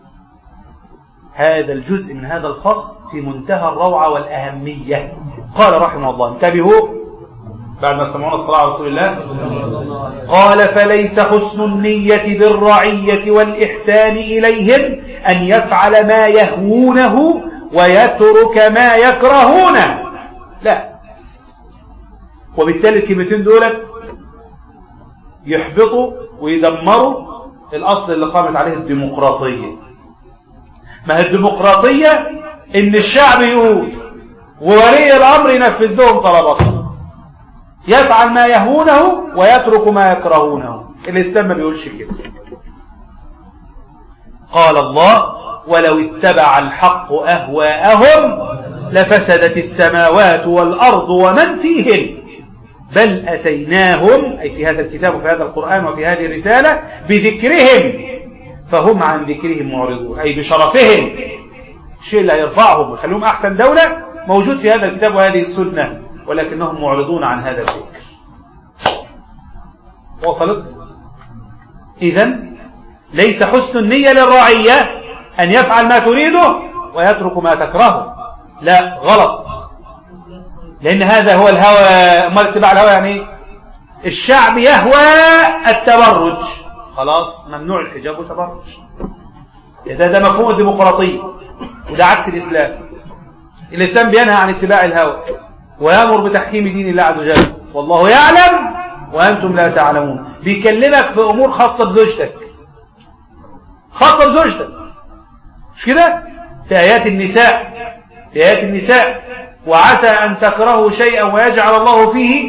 هذا الجزء من هذا الفصل في منتهى الروعة والأهمية قال رحمه الله انتبهوا بعد ما سمعونا الصلاة على رسول الله قال فليس حسن النية بالرعية والإحسان إليهم أن يفعل ما يهوونه ويترك ما يكرهونه لا وبالتالي الكلمتين دولت يحبطوا ويدمروا الأصل اللي قامت عليه الديمقراطية ما هي الديمقراطية إن الشعب يقول وولي الأمر ينفذ لهم طلباتهم يفعل ما يهونه ويترك ما يكرهونه الإسلام ما بيقولش كده قال الله ولو اتبع الحق أهواءهم لفسدت السماوات والأرض ومن فيهن بل أتيناهم أي في هذا الكتاب وفي هذا القرآن وفي هذه الرسالة بذكرهم فهم عن ذكرهم معرضون أي بشرفهم الشيء اللي هيرفعهم ويخليهم أحسن دولة موجود في هذا الكتاب وهذه السنة ولكنهم معرضون عن هذا الذكر وصلت إذا ليس حسن النية للرعية أن يفعل ما تريده ويترك ما تكرهه لا غلط لأن هذا هو الهوى أمال اتباع الهوى يعني إيه؟ الشعب يهوى التبرج خلاص ممنوع الحجاب والتبرج ده ده مفهوم الديمقراطية وده عكس الإسلام الإسلام بينهى عن اتباع الهوى ويأمر بتحكيم دين الله عز وجل والله يعلم وأنتم لا تعلمون بيكلمك في أمور خاصة بزوجتك خاصة بزوجتك مش كده في آيات النساء في آيات النساء وعسى أن تكرهوا شيئا ويجعل الله فيه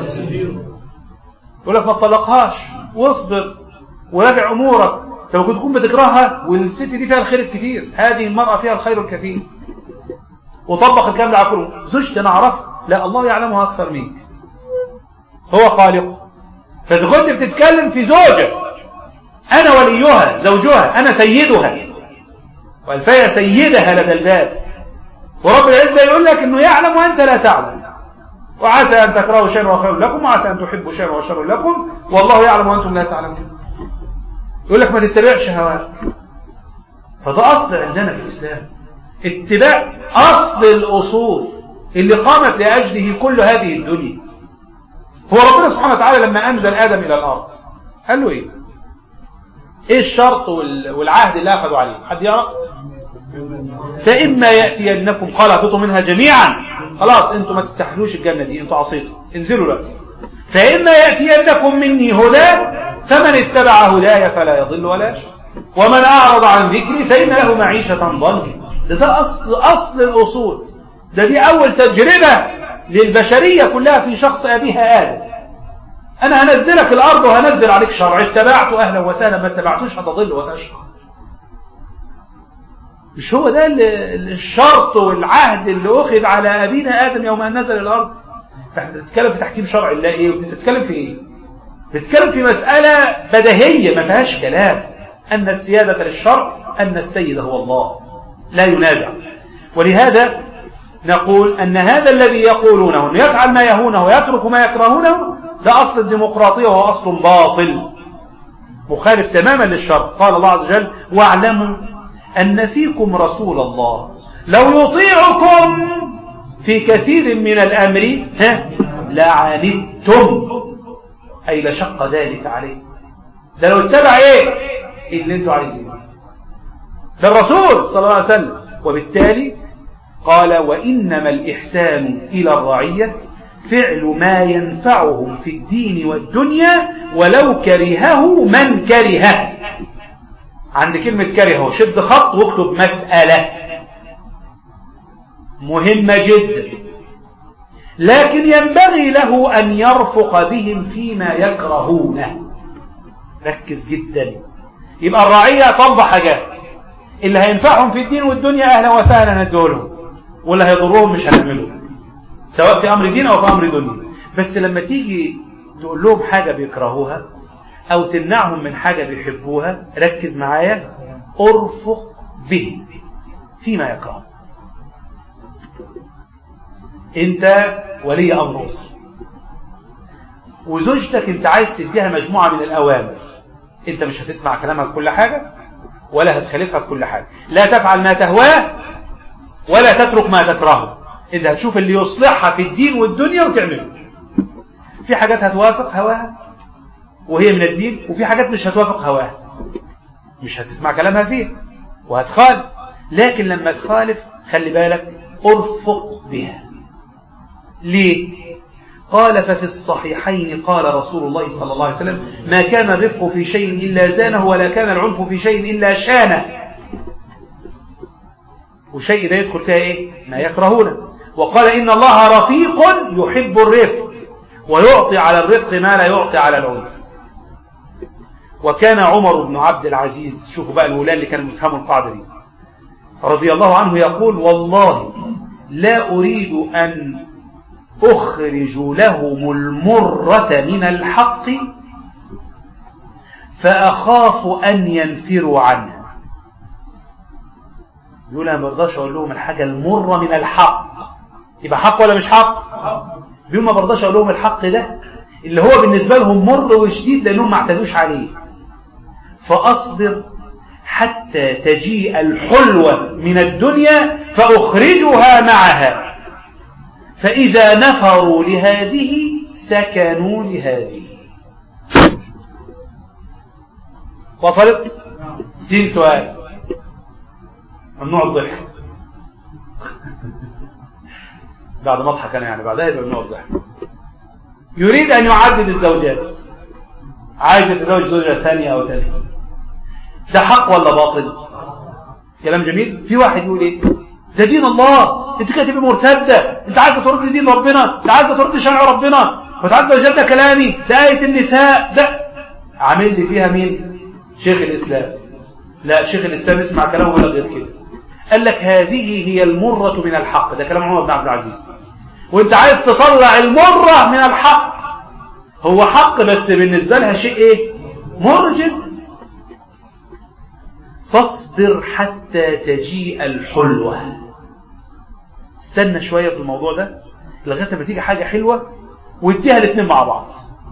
يقول لك ما تطلقهاش واصبر وراجع أمورك انت ممكن تكون بتكرهها والست دي فيها الخير الكثير هذه المرأة فيها الخير الكثير وطبق الكلام ده على كله زوجتي أنا أعرفها لا الله يعلمها أكثر منك هو خالق فإذا كنت بتتكلم في زوجة أنا وليها زوجها أنا سيدها والفيا سيدها لدى الباب ورب العزة يقول لك أنه يعلم وأنت لا تعلم وعسى أن تكرهوا شيئا وخير لكم وعسى أن تحبوا شيئا وشر لكم والله يعلم وأنتم لا تعلمون يقول لك ما تتبعش هواك فده أصل عندنا في الإسلام اتباع أصل الأصول اللي قامت لأجله كل هذه الدنيا هو ربنا سبحانه وتعالى لما أنزل آدم إلى الأرض قال له إيه إيه الشرط وال- والعهد اللي أخذوا عليه حد يعرف فإما يأتينكم قال اهبطوا منها جميعا خلاص انتوا ما تستحلوش الجنة دي انتوا عصيتوا انزلوا دلوقتي فإما يأتينكم مني هدى فمن اتبع هداي فلا يضل ولا يشقى ومن أعرض عن ذكري فإن له معيشة ضنكا ده, ده أصل, أصل الأصول ده دي أول تجربة للبشرية كلها في شخص أبيها آدم أنا هنزلك الأرض وهنزل عليك شرع اتبعته أهلا وسهلا ما اتبعتوش هتضل وتشقى مش هو ده الشرط والعهد اللي أخذ على أبينا آدم يوم أن نزل الأرض فاحنا بتتكلم في تحكيم شرع الله إيه وبتتكلم في إيه بتتكلم في مسألة بديهية ما فيهاش كلام أن السيادة للشرع أن السيد هو الله لا ينازع ولهذا نقول أن هذا الذي يقولونه أنه يفعل ما يهونه ويترك ما يكرهونه ده أصل الديمقراطية وهو أصل باطل مخالف تماما للشرع قال الله عز وجل واعلموا أن فيكم رسول الله لو يطيعكم في كثير من الأمر ها لعنتم أي لشق ذلك عليه ده لو اتبع ايه اللي انتوا عايزينه ده الرسول صلى الله عليه وسلم وبالتالي قال وإنما الإحسان إلى الرعية فعل ما ينفعهم في الدين والدنيا ولو كرهه من كرهه عند كلمة كرهه شد خط واكتب مسألة مهمة جدا لكن ينبغي له أن يرفق بهم فيما يكرهونه ركز جدا يبقى الرعية طلب حاجات اللي هينفعهم في الدين والدنيا أهلا وسهلا ندولهم واللي هيضرهم مش هنعمله سواء في أمر دين أو في أمر دنيا بس لما تيجي تقول لهم حاجة بيكرهوها أو تمنعهم من حاجة بيحبوها ركز معايا أرفق به فيما يكرهون أنت ولي أمر أسرة وزوجتك أنت عايز تديها مجموعة من الأوامر أنت مش هتسمع كلامها في كل حاجة ولا هتخالفها في كل حاجة لا تفعل ما تهواه ولا تترك ما تكرهه انت هتشوف اللي يصلحها في الدين والدنيا وتعمله في حاجات هتوافق هواها وهي من الدين وفي حاجات مش هتوافق هواها مش هتسمع كلامها فيها وهتخالف لكن لما تخالف خلي بالك ارفق بها ليه قال ففي الصحيحين قال رسول الله صلى الله عليه وسلم ما كان الرفق في شيء إلا زانه ولا كان العنف في شيء إلا شانه وشيء ده يدخل فيها إيه؟ ما يكرهونه وقال إن الله رفيق يحب الرفق ويعطي على الرفق ما لا يعطي على العنف وكان عمر بن عبد العزيز شوفوا بقى الولاة اللي كانوا بيفهموا القاعدة دي رضي الله عنه يقول والله لا أريد أن أخرج لهم المرة من الحق فأخاف أن ينفروا عنها يقول أنا ما برضاش أقول لهم الحاجة المرة من الحق يبقى حق ولا مش حق بيقول ما برضاش أقول لهم الحق ده اللي هو بالنسبة لهم مر وشديد لأنهم ما اعتدوش عليه فأصبر حتى تجيء الحلوة من الدنيا فأخرجها معها فإذا نفروا لهذه سكنوا لهذه وصلت سين سؤال ممنوع الضحك بعد ما اضحك انا يعني بعدها يبقى ممنوع الضحك يريد ان يعدد الزوجات عايز يتزوج زوجة ثانية او ثالثة ده حق ولا باطل كلام جميل في واحد يقول ايه ده دين الله انت كده تبقى مرتدة انت عايزه ترد دين ربنا انت عايزه ترد شرع ربنا وانت عايزه وجدت كلامي ده آية النساء ده عامل لي فيها مين شيخ الإسلام لا شيخ الإسلام اسمع كلامه ولا غير كده قال لك هذه هي المرة من الحق ده كلام عمر بن عبد العزيز وانت عايز تطلع المرة من الحق هو حق بس بالنسبة لها شيء ايه مر جدا فاصبر حتى تجيء الحلوة استنى شوية في الموضوع ده لغاية ما تيجي حاجة حلوة واديها الاثنين مع بعض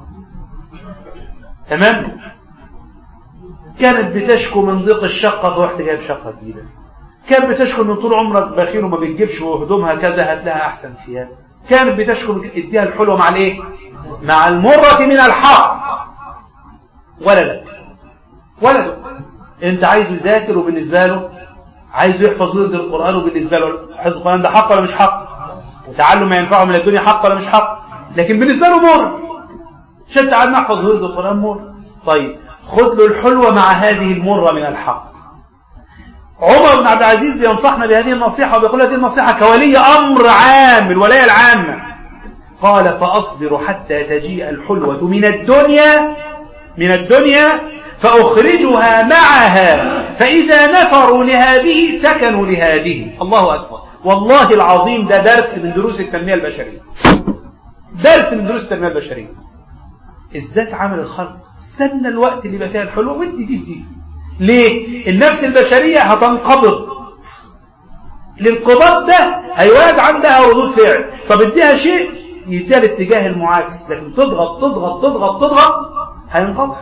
تمام كانت بتشكو من ضيق الشقة فرحت جايب شقة جديدة كانت بتشكو ان طول عمرك بخيل وما بتجيبش وهدومها كذا هات لها احسن فيها كانت بتشكو اديها الحلوة مع الايه مع المرة من الحق ولدك ولدك انت عايزه يذاكر وبالنسبة له عايزه يحفظ ورد القرآن وبالنسبة له حفظ القرآن ده حق ولا مش حق وتعلم ما ينفعه من الدنيا حق ولا مش حق لكن بالنسبة له مر عشان تعال نحفظ ورد القرآن مر طيب خد له الحلوة مع هذه المرة من الحق عمر بن عبد العزيز بينصحنا بهذه النصيحة وبيقول هذه النصيحة كولي أمر عام الولاية العامة قال فأصبر حتى تجيء الحلوة من الدنيا من الدنيا فأخرجها معها فإذا نفروا لهذه سكنوا لهذه الله أكبر والله العظيم ده درس من دروس التنمية البشرية درس من دروس التنمية البشرية الذات عمل الخلق استنى الوقت اللي يبقى فيها الحلوة ودي دي دي ليه؟ النفس البشرية هتنقبض الانقباض ده هيولد عندها ردود فعل طب اديها شيء يديها الاتجاه المعاكس لكن تضغط تضغط تضغط تضغط هينقطع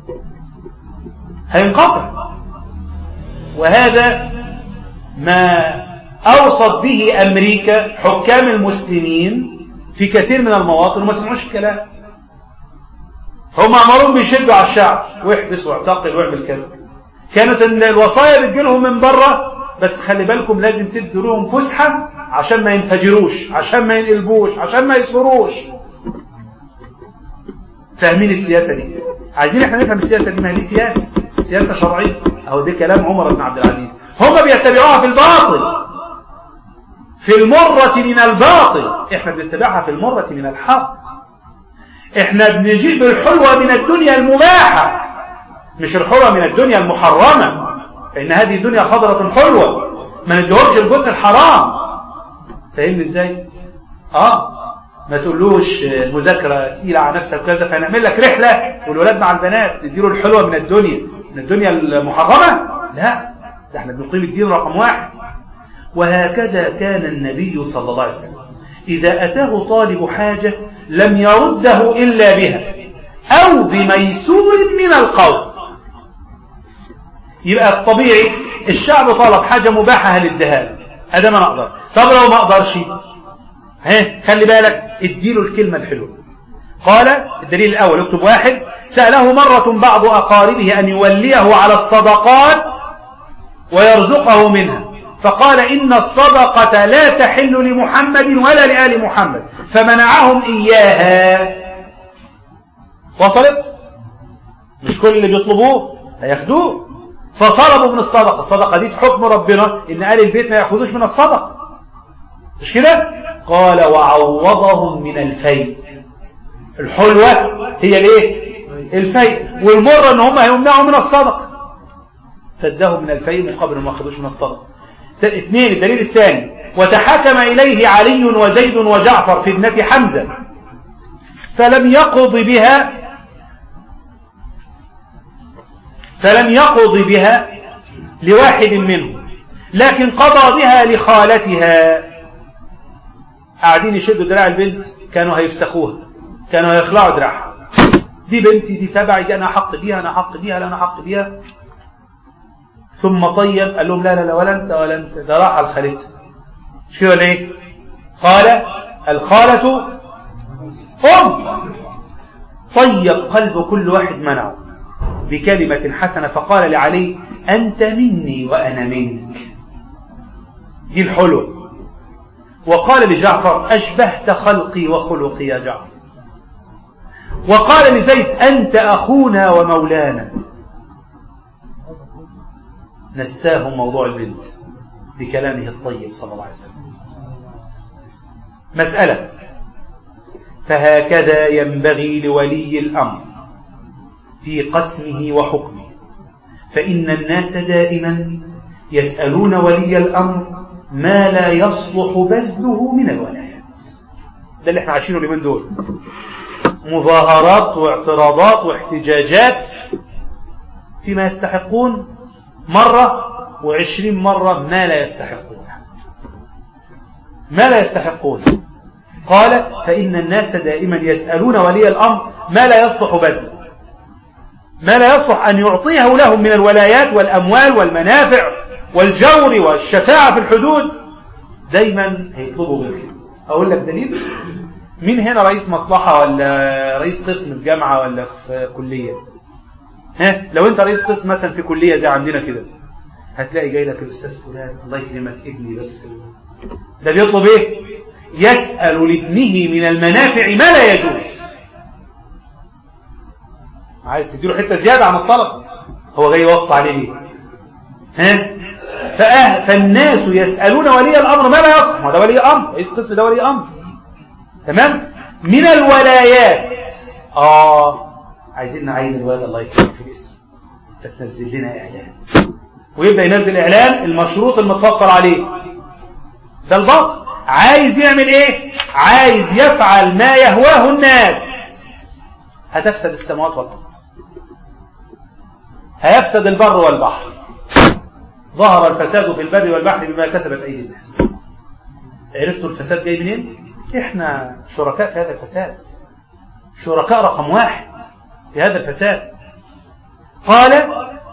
هينقطع وهذا ما أوصت به أمريكا حكام المسلمين في كثير من المواطن وما سمعوش الكلام هم عمرهم بيشدوا على الشعب واحبس واعتقل واعمل كذا كانت الوصايا بتجيلهم من بره بس خلي بالكم لازم تدوا لهم فسحة عشان ما ينفجروش عشان ما ينقلبوش عشان ما يصفروش فاهمين السياسة دي عايزين احنا نفهم السياسة دي ما هي دي سياسة سياسة شرعية اهو ده كلام عمر بن عبد العزيز هم بيتبعوها في الباطل في المرة من الباطل احنا بنتبعها في المرة من الحق احنا بنجيب الحلوة من الدنيا المباحة مش الحلوة من الدنيا المحرمة فإن هذه الدنيا خضرة حلوة ما ندهمش الجزء الحرام فاهمني ازاي؟ اه ما تقولوش مذاكرة تقيلة على نفسك وكذا فنعمل لك رحلة والولاد مع البنات نديله الحلوة من الدنيا من الدنيا المحرمة لا ده احنا بنقيم الدين رقم واحد وهكذا كان النبي صلى الله عليه وسلم إذا أتاه طالب حاجة لم يرده إلا بها أو بميسور من القول يبقى الطبيعي الشعب طلب حاجة مباحة هل اديها هذا ما نقدر طب لو ما اقدرش ها خلي بالك اديله الكلمة الحلوة قال الدليل الأول اكتب واحد سأله مرة بعض أقاربه أن يوليه على الصدقات ويرزقه منها فقال إن الصدقة لا تحل لمحمد ولا لآل محمد فمنعهم إياها وصلت مش كل اللي بيطلبوه هياخدوه فطلبوا من الصدقة الصدقة دي حكم ربنا إن آل البيت ما يأخذوش من الصدقة مش كده قال وعوضهم من الفيء الحلوة هي الايه الفيء والمرة ان هم هيمنعوا من الصدقة فادهم من الفيء مقابل ما اخذوش من الصدقة اثنين الدليل الثاني وتحاكم إليه علي وزيد وجعفر في ابنة حمزة فلم يقض بها فلم يقض بها لواحد منهم لكن قضى بها لخالتها قاعدين يشدوا دراع البنت كانوا هيفسخوها كانوا هيخلعوا دراعها دي بنتي دي تبعي دي انا حق بيها انا حق بيها لا انا حق بيها ثم طيب قال لهم لا لا لا ولا انت ولا انت ده راح على خالتها مش كده ليه قال الخالة أم طيب قلب كل واحد منعه بكلمة حسنة فقال لعلي أنت مني وأنا منك دي الحلوة وقال لجعفر أشبهت خلقي وخلقي يا جعفر وقال لزيد أنت أخونا ومولانا نساهم موضوع البنت بكلامه الطيب صلى الله عليه وسلم مسألة فهكذا ينبغي لولي الأمر في قسمه وحكمه فإن الناس دائما يسألون ولي الأمر ما لا يصلح بذله من الولايات ده اللي احنا عايشينه اليومين دول مظاهرات واعتراضات واحتجاجات فيما يستحقون مرة وعشرين مرة ما لا يستحقون ما لا يستحقون قال فإن الناس دائما يسألون ولي الأمر ما لا يصلح بذله ما لا يصلح أن يعطيه لهم من الولايات والأموال والمنافع والجور والشفاعة في الحدود دايما هيطلبوا غير كده أقول لك دليل مين هنا رئيس مصلحة ولا رئيس قسم في جامعة ولا في كلية ها لو انت رئيس قسم مثلا في كلية زي عندنا كده هتلاقي جاي لك الأستاذ فلان الله يكرمك ابني بس ده بيطلب ايه يسأل لابنه من المنافع ما لا يجوز عايز تديله حتة زيادة عن الطلب هو جاي يوصي عليه ليه ها فأه فالناس يسألون ولي الأمر ما لا يصلح ما ده ولي أمر رئيس قسم ده ولي أمر تمام من الولايات آه عايزين نعين الولد الله يكرمك في الاسم فتنزل لنا إعلان ويبدأ ينزل إعلان المشروط المتفصل عليه ده الباطل عايز يعمل ايه عايز يفعل ما يهواه الناس هتفسد السماوات والأرض هيفسد البر والبحر ظهر الفساد في البر والبحر بما كسبت أيدي الناس عرفتوا الفساد جاي منين احنا شركاء في هذا الفساد شركاء رقم واحد في هذا الفساد قال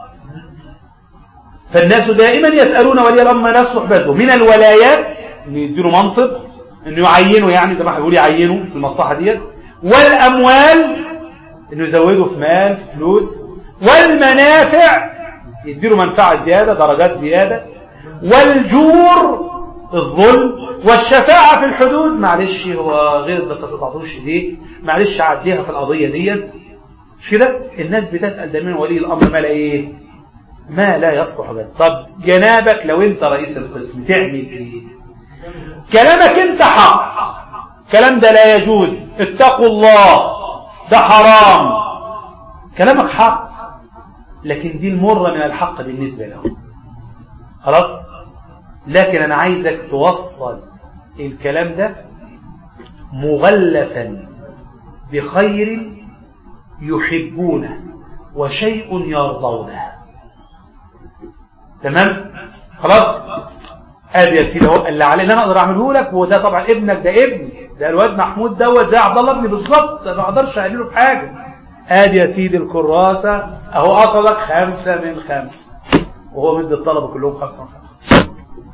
فالناس دائما يسألون ولي الأمر ما لا يصلح بذله من الولايات انه يديله منصب انه يعينه يعني زي ما بيقول يعينه في المصلحة ديت والأموال انه يزوده في مال في فلوس والمنافع يديله منفعة زيادة درجات زيادة والجور الظلم والشفاعة في الحدود معلش هو غير بس ما تقطعوش ايديه معلش عديها في القضية ديت مش كده الناس بتسأل دايما ولي الأمر ما لا ايه ما لا يصلح بس طب جنابك لو انت رئيس القسم تعمل ايه كلامك انت حق كلام ده لا يجوز اتقوا الله ده حرام كلامك حق لكن دي المرة من الحق بالنسبة له خلاص لكن أنا عايزك توصل الكلام ده مغلفا بخير يحبونه وشيء يرضونه تمام خلاص ادي يا سيدي اهو اللي علينا انا اقدر اعمله لك وده طبعا ابنك ده ابني ده الواد محمود دوت زي عبد الله ابني بالظبط ما اقدرش اعمله في حاجه ادي يا سيدي الكراسه اهو اصلك خمسه من خمسه وهو مدي الطلبه كلهم خمسه من خمسه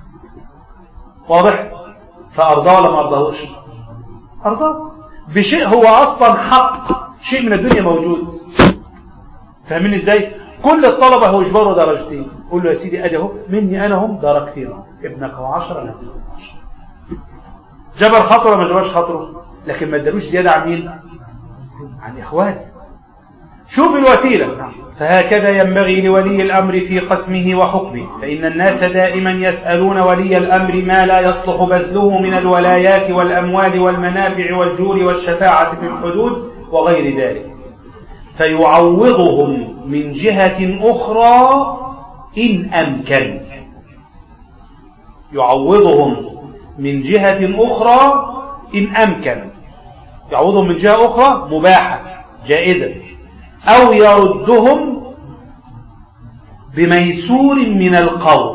واضح فارضاه ولا ما ارضاهوش ارضاه بشيء هو اصلا حق شيء من الدنيا موجود فاهمين ازاي كل الطلبه هو اجباره درجتين قول له يا سيدي ادي اهو مني انا هم درجتين ابنك هو 10 انا هديله 10 جبر خاطره ما جبرش خاطره لكن ما ادالوش زياده عن مين عن اخوانه شوف الوسيله فهكذا ينبغي لولي الامر في قسمه وحكمه فان الناس دائما يسالون ولي الامر ما لا يصلح بذله من الولايات والاموال والمنافع والجور والشفاعه في الحدود وغير ذلك فيعوضهم من جهة أخرى إن أمكن يعوضهم من جهة أخرى إن أمكن يعوضهم من جهة أخرى مباحة جائزة أو يردهم بميسور من القول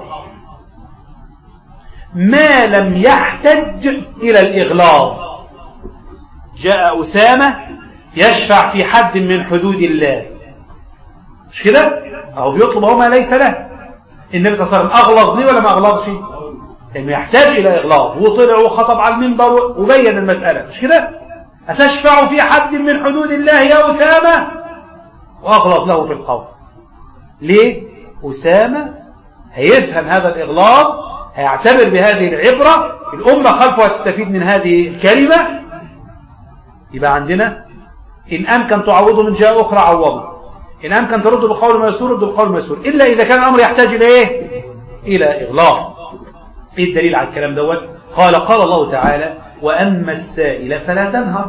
ما لم يحتج إلى الإغلاظ جاء أسامة يشفع في حد من حدود الله مش كده أو بيطلب هو ما ليس له النبي صلى الله عليه وسلم أغلظ ليه ولا ما أغلظش لأنه يحتاج إلى إغلاظ وطلع وخطب على المنبر وبين المسألة مش كده أتشفع في حد من حدود الله يا أسامة وأغلظ له في القول ليه أسامة هيفهم هذا الإغلاظ هيعتبر بهذه العبرة الأمة خلفه هتستفيد من هذه الكلمة يبقى عندنا إن أمكن تعوضه من جهة أخرى عوضه إن أمكن ترده بقول ميسور رده بقول ميسور إلا إذا كان الأمر يحتاج إلى إيه؟ إلى إغلاق إيه الدليل على الكلام دوت؟ قال قال الله تعالى وأما السائل فلا تنهر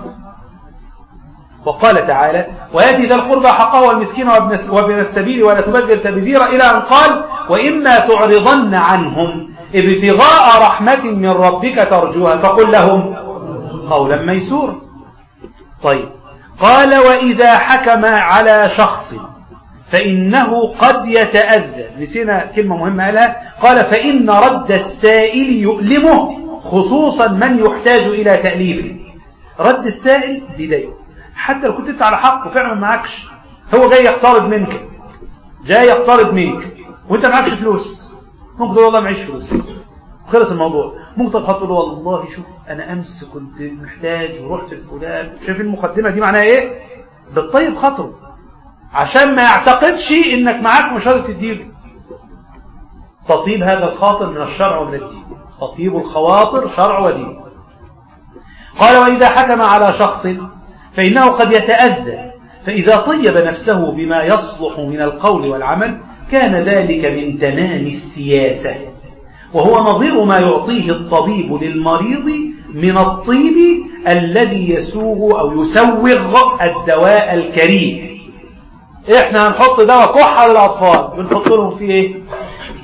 وقال تعالى ويأتي ذا القربى حقه والمسكين وابن السبيل ولا تبذر تبذيرا إلى أن قال وإما تعرضن عنهم ابتغاء رحمة من ربك ترجوها فقل لهم قولا ميسورا طيب قال وإذا حكم على شخص فإنه قد يتأذى نسينا كلمة مهمة قالها قال فإن رد السائل يؤلمه خصوصا من يحتاج إلى تأليفه رد السائل بداية حتى لو كنت انت على حق وفعلا ما معكش هو جاي يقترض منك جاي يقترض منك وانت معكش فلوس ممكن تقول والله معيش فلوس خلص الموضوع ممكن تحط له والله شوف انا امس كنت محتاج ورحت لفلان شايف المقدمه دي معناها ايه بالطيب خاطره عشان ما يعتقدش انك معاك مش قادر تديله تطيب هذا الخاطر من الشرع ومن الدين تطيب الخواطر شرع ودين قال واذا حكم على شخص فانه قد يتاذى فاذا طيب نفسه بما يصلح من القول والعمل كان ذلك من تمام السياسه وهو نظير ما يعطيه الطبيب للمريض من الطيب الذي يسوغ أو يسوغ الدواء الكريم احنا هنحط دواء كحة للأطفال بنحط لهم فيه ايه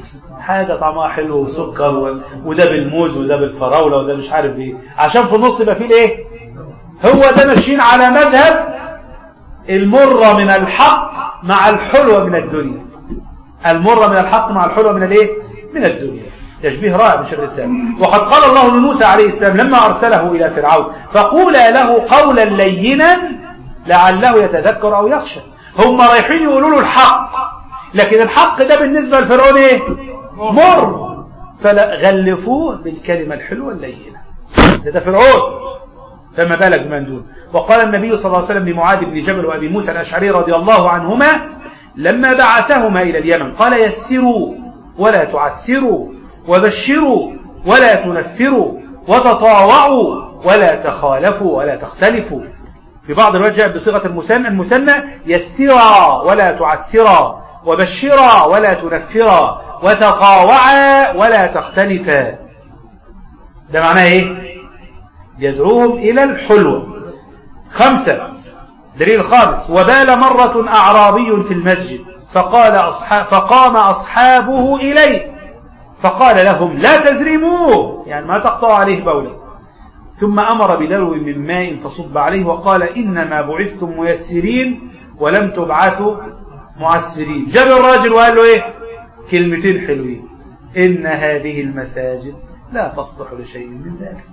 حاجة طعمها حلو وسكر و... وده بالموز وده بالفراولة وده مش عارف ايه عشان في النص يبقى فيه الايه هو ده ماشيين على مذهب المرة من الحق مع الحلوة من الدنيا المرة من الحق مع الحلوة من الايه من الدنيا تشبيه رائع من شيخ الإسلام وقد قال الله لموسى عليه السلام لما أرسله إلى فرعون فقولا له قولا لينا لعله يتذكر أو يخشى هم رايحين يقولوا له الحق لكن الحق ده بالنسبة لفرعون ايه مر فغلفوه بالكلمة الحلوة اللينة ده, ده فرعون فما بالك بمن دون وقال النبي صلى الله عليه وسلم لمعاذ بن جبل وأبي موسى الأشعري رضي الله عنهما لما بعثهما إلى اليمن قال يسروا ولا تعسروا وبشروا ولا تنفروا وتطاوعوا ولا تخالفوا ولا تختلفوا في بعض الروايات جاء بصيغة المثنى المثنى يسرا ولا تعسرا وبشرا ولا تنفرا وتطاوعا ولا تختلفا ده معناه ايه يدعوهم إلى الحلوة خمسة دليل خامس وبال مرة أعرابي في المسجد فقال أصحاب فقام أصحابه إليه فقال لهم لا تزرموه يعني ما تقطعوا عليه بولا ثم أمر بدلو من ماء فصب عليه وقال إنما بعثتم ميسرين ولم تبعثوا معسرين جاب الراجل وقال له إيه كلمتين حلوين إن هذه المساجد لا تصلح لشيء من ذلك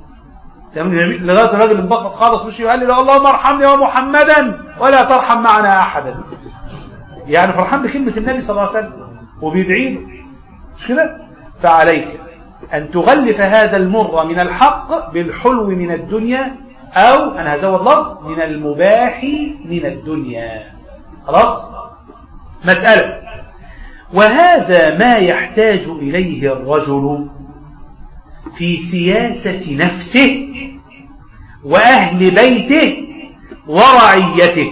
لغاية الراجل انبسط خالص مشي وقال لي لا اللهم ارحمني ومحمدا ولا ترحم معنا أحدا يعني فرحان بكلمة النبي صلى الله عليه وسلم وبيدعي له مش كده فعليك أن تغلف هذا المر من الحق بالحلو من الدنيا أو أنا هزود لفظ من المباح من الدنيا خلاص مسألة وهذا ما يحتاج إليه الرجل في سياسة نفسه وأهل بيته ورعيته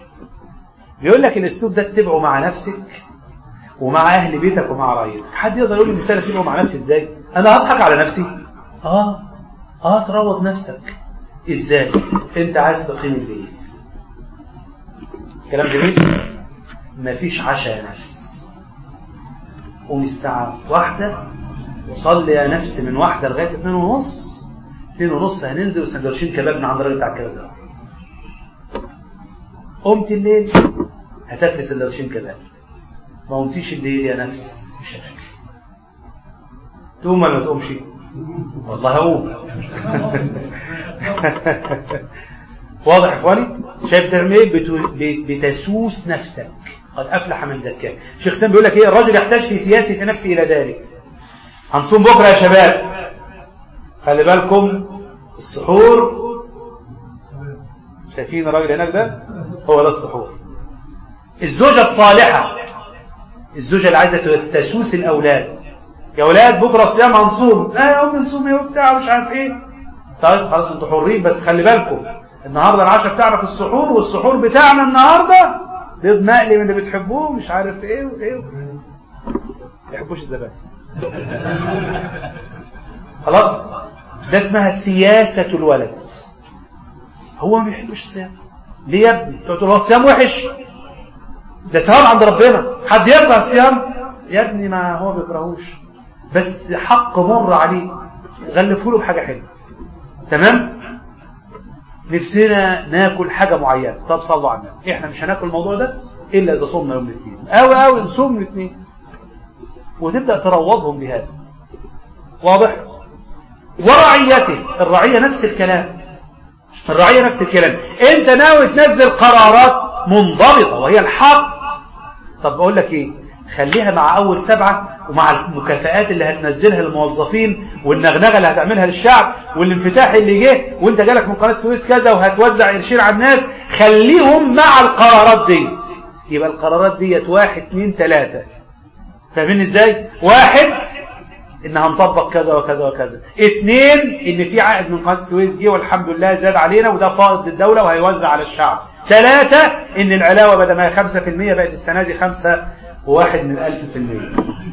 بيقول لك الاسلوب ده اتبعه مع نفسك ومع أهل بيتك ومع رعيتك حد يقدر يقول لي مثال اتبعه مع نفسي ازاي أنا هضحك على نفسي آه آه تروض نفسك ازاي انت عايز تقيم الليل كلام جميل مفيش عشاء يا نفس قوم الساعة واحدة وصلي يا نفس من واحدة لغاية اتنين ونص اتنين ونص هننزل وسندوتشين كباب من عند الراجل بتاع الكباب ده قمت الليل هتاكل سندوتشين كباب ما قمتيش الليل يا نفس مش هتاكل تقوم ولا ما تقومش والله هقوم واضح يا اخواني شايف بتعمل ايه بتسوس نفسك قد افلح من زكاه شيخ سام بيقول لك ايه الرجل يحتاج في سياسه نفسه الى ذلك هنصوم بكره يا شباب خلي بالكم السحور شايفين الراجل هناك ده هو ده السحور الزوجه الصالحه الزوجه اللي عايزه تسوس الاولاد يا اولاد بكره الصيام هنصوم لا يا ام نصوم ايه وبتاع مش عارف ايه طيب خلاص انتوا حرين بس خلي بالكم النهارده العشاء بتاعنا في السحور والسحور بتاعنا النهارده بيض مقلي من اللي بتحبوه مش عارف ايه وايه ما يحبوش الزبادي خلاص ده اسمها سياسة الولد هو ما بيحبش الصيام ليه يا ابني تقول له الصيام وحش ده ثواب عند ربنا حد يقطع الصيام يا ابني ما هو بيكرهوش بس حق مر عليه غلفه له بحاجه حلوه تمام نفسنا ناكل حاجه معينه طب صلوا على النبي احنا مش هناكل الموضوع ده الا اذا صمنا يوم الاثنين او او نصوم الاثنين وتبدا تروضهم بهذا واضح ورعيته الرعيه نفس الكلام الرعيه نفس الكلام انت ناوي تنزل قرارات منضبطه وهي الحق طب اقول لك ايه خليها مع أول سبعة ومع المكافآت اللي هتنزلها للموظفين والنغنغة اللي هتعملها للشعب والانفتاح اللي جه وانت جالك من قناة السويس كذا وهتوزع قرشين على الناس خليهم مع القرارات دي يبقى القرارات ديت واحد اتنين تلاتة فاهمين ازاي؟ واحد ان هنطبق كذا وكذا وكذا اتنين ان في عائد من قناة السويس جه والحمد لله زاد علينا وده فائض للدولة وهيوزع على الشعب ثلاثة ان العلاوة بدل ما هي خمسة في المية بقت السنة دي خمسة وواحد من ألف في المية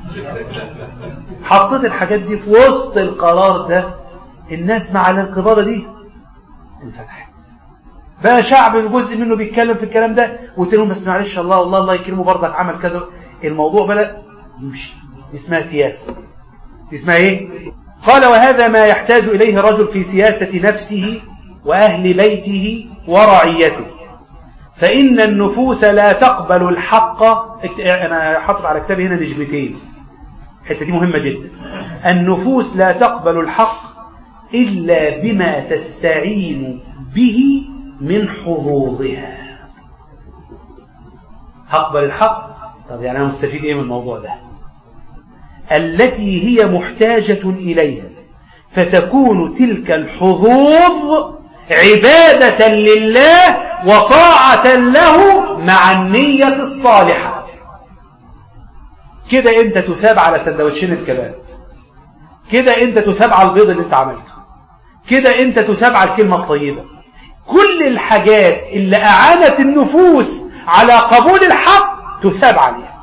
حطيت الحاجات دي في وسط القرار ده الناس مع الانقباضة دي انفتحت بقى شعب جزء منه بيتكلم في الكلام ده وقلت لهم بس معلش الله والله الله يكرمه برضك عمل كذا الموضوع بدأ يمشي دي اسمها سياسة دي اسمها ايه قال وهذا ما يحتاج إليه الرجل في سياسة نفسه وأهل بيته ورعيته فإن النفوس لا تقبل الحق أنا حاطط على كتابي هنا نجمتين الحتة دي مهمة جدا النفوس لا تقبل الحق إلا بما تستعين به من حظوظها هقبل الحق طب يعني أنا مستفيد إيه من الموضوع ده التي هي محتاجة إليها فتكون تلك الحظوظ عبادة لله وطاعة له مع النية الصالحة كده انت تثاب على سندوتشين الكباب كده انت تثاب على البيض اللي انت عملته كده انت تثاب على الكلمة الطيبة كل الحاجات اللي أعانت النفوس على قبول الحق تثاب عليها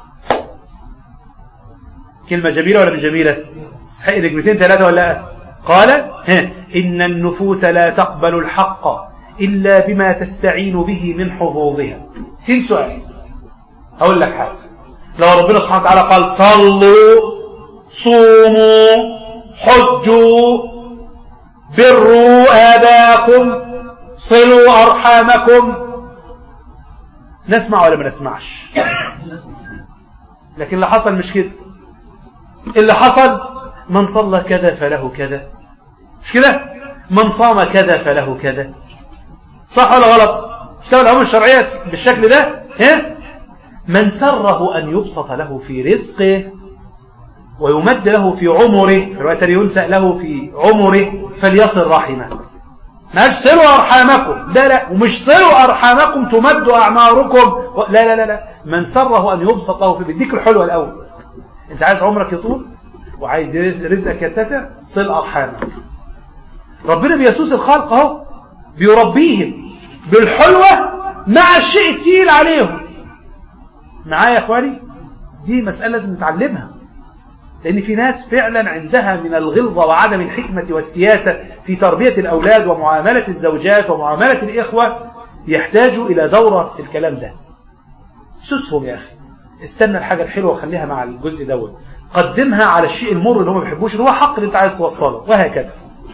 كلمة جميلة ولا مش جميلة صحيح نجمتين ثلاثة ولا لا قال ها إن النفوس لا تقبل الحق إلا بما تستعين به من حظوظها سين سؤال أقول لك حاجة لو ربنا سبحانه وتعالى قال صلوا صوموا حجوا بروا آباءكم صلوا أرحامكم نسمع ولا ما نسمعش لكن اللي حصل مش كده اللي حصل من صلى كذا فله كذا مش كده من صام كذا فله كذا صح ولا غلط اشتغل الأمور الشرعية بالشكل ده ها من سره أن يبسط له في رزقه ويمد له في عمره في رواية ينسأ له في عمره فليصل رحمه مش صلوا أرحامكم لا لا ومش صلوا أرحامكم تمدوا أعماركم لا لا لا لا من سره أن يبسط له في بيديك الحلوة الأول أنت عايز عمرك يطول وعايز رزقك يتسع صل أرحامك ربنا بيسوس الخلق اهو بيربيهم بالحلوة مع الشيء الثقيل عليهم معايا يا اخواني دي مسألة لازم نتعلمها لأن في ناس فعلا عندها من الغلظة وعدم الحكمة والسياسة في تربية الأولاد ومعاملة الزوجات ومعاملة الإخوة يحتاجوا إلى دورة في الكلام ده سسهم يا أخي استنى الحاجة الحلوة خليها مع الجزء دوت قدمها على الشيء المر اللي هم ما بيحبوش اللي هو حق اللي انت عايز توصله وهكذا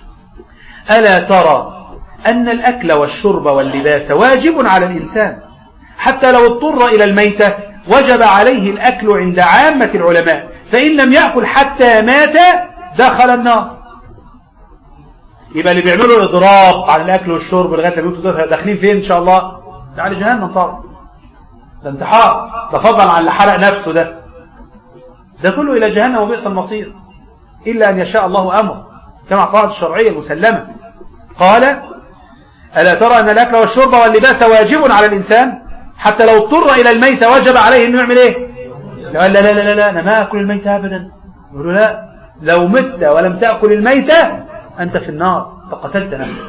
ألا ترى أن الأكل والشرب واللباس واجب على الإنسان حتى لو اضطر إلى الميتة وجب عليه الأكل عند عامة العلماء فإن لم يأكل حتى مات دخل النار يبقى اللي بيعملوا إضراب عن الأكل والشرب لغاية لما يموتوا داخلين فين إن شاء الله؟ ده على جهنم طبعا ده انتحار ده فضلا عن اللي حرق نفسه ده ده كله إلى جهنم وبئس المصير إلا أن يشاء الله أمر كما قالت الشرعية المسلمة قال ألا ترى أن الأكل والشرب واللباس واجب على الإنسان حتى لو اضطر إلى الميت وجب عليه أنه يعمل إيه لا لا لا لا, لا أنا ما أكل الميت أبدا يقولوا لا لو مت ولم تأكل الميتة أنت في النار فقتلت نفسك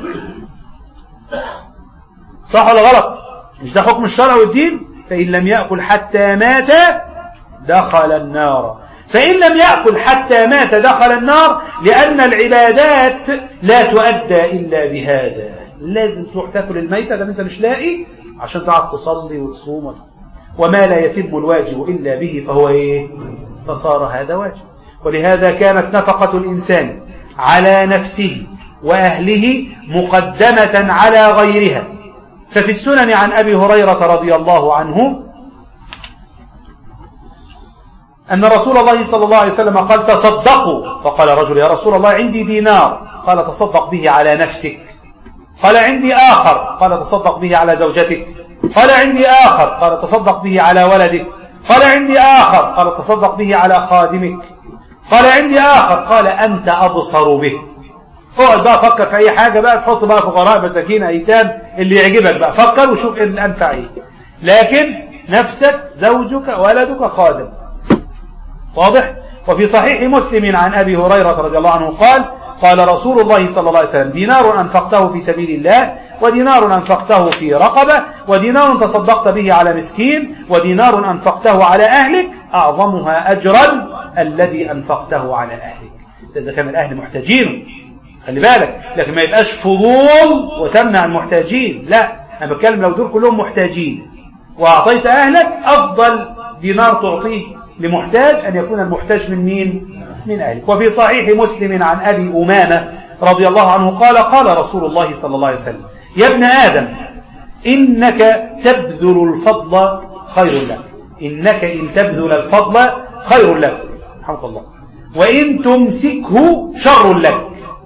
صح ولا غلط مش ده حكم الشرع والدين فإن لم يأكل حتى مات دخل النار فإن لم يأكل حتى مات دخل النار لأن العبادات لا تؤدى إلا بهذا لازم تروح تاكل الميتة ده انت مش لاقي عشان تعرف تصلي وتصوم وما لا يتم الواجب إلا به فهو إيه فصار هذا واجب ولهذا كانت نفقة الإنسان على نفسه وأهله مقدمة على غيرها ففي السنن عن أبي هريرة رضي الله عنه أن رسول الله صلى الله عليه وسلم قال تصدقوا فقال رجل يا رسول الله عندي دينار قال تصدق به على نفسك قال عندي آخر قال تصدق به على زوجتك قال عندي آخر قال تصدق به على ولدك قال عندي آخر قال تصدق به على خادمك قال عندي آخر قال أنت أبصر به اقعد بقى فكر في أي حاجة بقى تحط بقى فقراء مساكين أيتام اللي يعجبك بقى فكر وشوف إيه الأنفع إيه لكن نفسك زوجك ولدك خادم واضح وفي صحيح مسلم عن أبي هريرة رضي الله عنه قال قال رسول الله صلى الله عليه وسلم دينار أنفقته في سبيل الله ودينار أنفقته في رقبة ودينار تصدقت به على مسكين ودينار أنفقته على أهلك أعظمها أجرا الذي أنفقته على أهلك إذا كان الأهل محتاجين خلي بالك لكن ما يبقاش فضول وتمنع المحتاجين لا أنا بتكلم لو دول كلهم محتاجين وأعطيت أهلك أفضل دينار تعطيه لمحتاج أن يكون المحتاج من مين؟ من أهلك وفي صحيح مسلم عن أبي أمامة رضي الله عنه قال قال رسول الله صلى الله عليه وسلم يا ابن آدم إنك تبذل الفضل خير لك إنك إن تبذل الفضل خير لك رحمك الله وإن تمسكه شر لك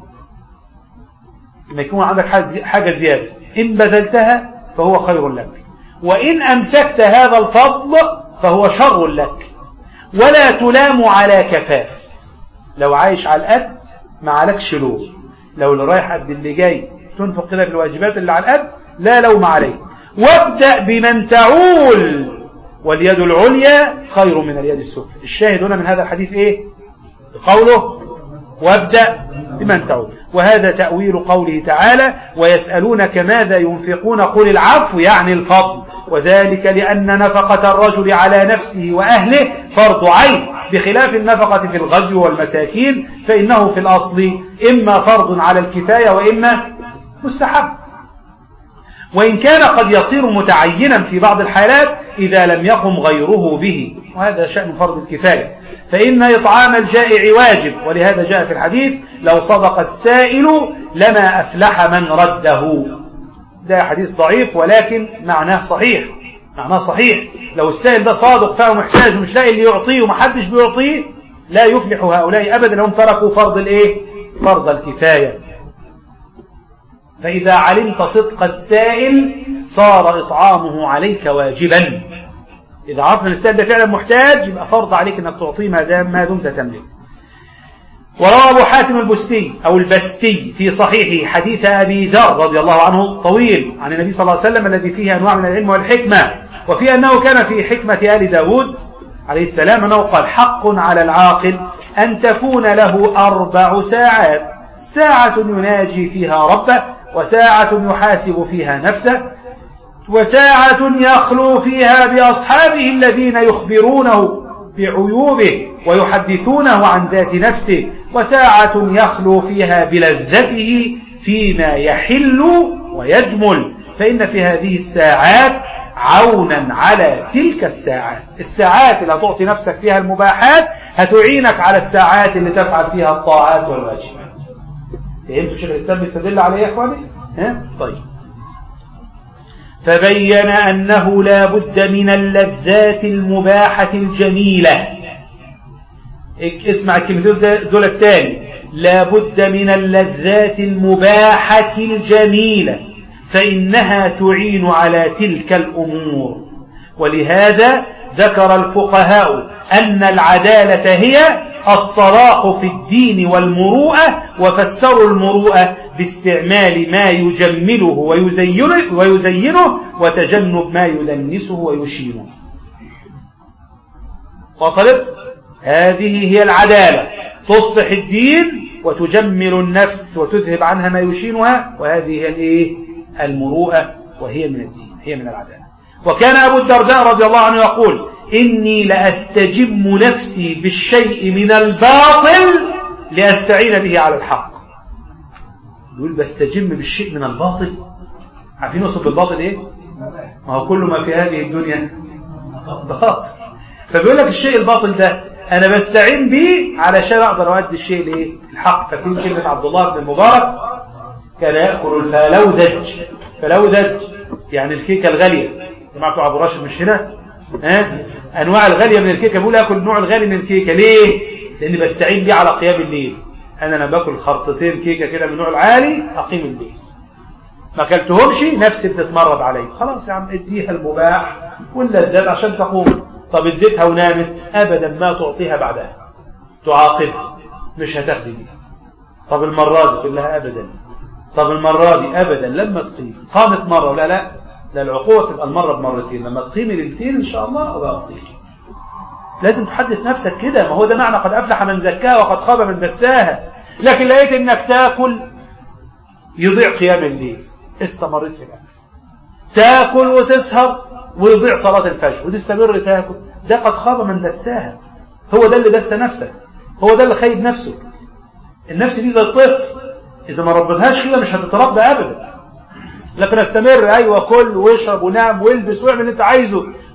لما يكون عندك حاجة زيادة إن بذلتها فهو خير لك وإن أمسكت هذا الفضل فهو شر لك ولا تلام على كفاف لو عايش على القد ما عليكش لوم لو اللي رايح قد اللي جاي تنفق كده في الواجبات اللي على القد لا لوم عليه وابدأ بمن تعول واليد العليا خير من اليد السفلى الشاهد هنا من هذا الحديث ايه قوله وابدأ بمن تعود وهذا تأويل قوله تعالى ويسألونك ماذا ينفقون قل العفو يعني الفضل وذلك لأن نفقة الرجل على نفسه وأهله فرض عين بخلاف النفقة في الغزو والمساكين فإنه في الأصل إما فرض على الكفاية وإما مستحب وإن كان قد يصير متعينا في بعض الحالات إذا لم يقم غيره به وهذا شأن فرض الكفاية فإن إطعام الجائع واجب ولهذا جاء في الحديث لو صدق السائل لما أفلح من رده ده حديث ضعيف ولكن معناه صحيح معناه صحيح لو السائل ده صادق فهو محتاج ومش لاقي اللي يعطيه ومحدش بيعطيه لا يفلح هؤلاء أبدا لهم تركوا فرض الإيه؟ فرض الكفاية فإذا علمت صدق السائل صار إطعامه عليك واجبا إذا عرفنا الإنسان ده فعلا محتاج يبقى فرض عليك أنك تعطيه ما دام ما دمت تملك وروى أبو حاتم البستي أو البستي في صحيحه حديث أبي ذر رضي الله عنه طويل عن النبي صلى الله عليه وسلم الذي فيه أنواع من العلم والحكمة وفي أنه كان في حكمة آل داود عليه السلام أنه قال حق على العاقل أن تكون له أربع ساعات ساعة يناجي فيها ربه وساعة يحاسب فيها نفسه وساعة يخلو فيها بأصحابه الذين يخبرونه بعيوبه ويحدثونه عن ذات نفسه وساعة يخلو فيها بلذته فيما يحل ويجمل فإن في هذه الساعات عونا على تلك الساعات الساعات اللي هتعطي نفسك فيها المباحات هتعينك على الساعات اللي تفعل فيها الطاعات والواجبات فهمتوا شيخ الإسلام بيستدل عليه يا إخواني؟ ها؟ طيب فبين أنه لا بد من اللذات المباحة الجميلة اسمع الكلمتين دول التاني لا بد من اللذات المباحة الجميلة فإنها تعين على تلك الأمور ولهذا ذكر الفقهاء أن العدالة هي الصلاح في الدين والمروءة وفسروا المروءة باستعمال ما يجمله ويزينه, ويزينه وتجنب ما يدنسه ويشينه وصلت هذه هي العدالة تصلح الدين وتجمل النفس وتذهب عنها ما يشينها وهذه هي الايه المروءة وهي من الدين هي من العدالة وكان أبو الدرداء رضي الله عنه يقول إني لأستجم نفسي بالشيء من الباطل لأستعين به على الحق يقول بستجم بالشيء من الباطل عارفين وصف بالباطل ايه ما هو كل ما في هذه الدنيا باطل فبيقول لك الشيء الباطل ده انا بستعين به علشان اقدر اؤدي الشيء الايه الحق فاكرين كلمه عبد الله بن المبارك كان ياكل الفلوذج فلوذج يعني الكيكه الغاليه جماعه ابو راشد مش هنا ها انواع الغاليه من الكيكه بيقول اكل النوع الغالي من الكيكه ليه لاني بستعين بيه على قيام الليل انا لما باكل خرطتين كيكه كده من النوع العالي اقيم الليل ما اكلتهمش نفسي بتتمرد علي خلاص يا عم اديها المباح واللذات عشان تقوم طب اديتها ونامت ابدا ما تعطيها بعدها تعاقبها مش هتاخدي دي طب المره دي تقول لها ابدا طب المره دي ابدا لما تقيم قامت مره لا لا لا العقوبه تبقى المره بمرتين لما تقيمي ليلتين ان شاء الله ابقى اعطيك لازم تحدث نفسك كده ما هو ده معنى قد افلح من زكاها وقد خاب من دساها لكن لقيت انك تاكل يضيع قيام الليل استمريت في الاكل تاكل وتسهر ويضيع صلاه الفجر وتستمر تاكل ده قد خاب من دساها هو ده اللي دس نفسك هو ده اللي خيب نفسه النفس دي زي الطفل اذا ما ربيتهاش كده مش هتتربى ابدا لكن استمر ايوه كل واشرب ونام والبس واعمل اللي انت عايزه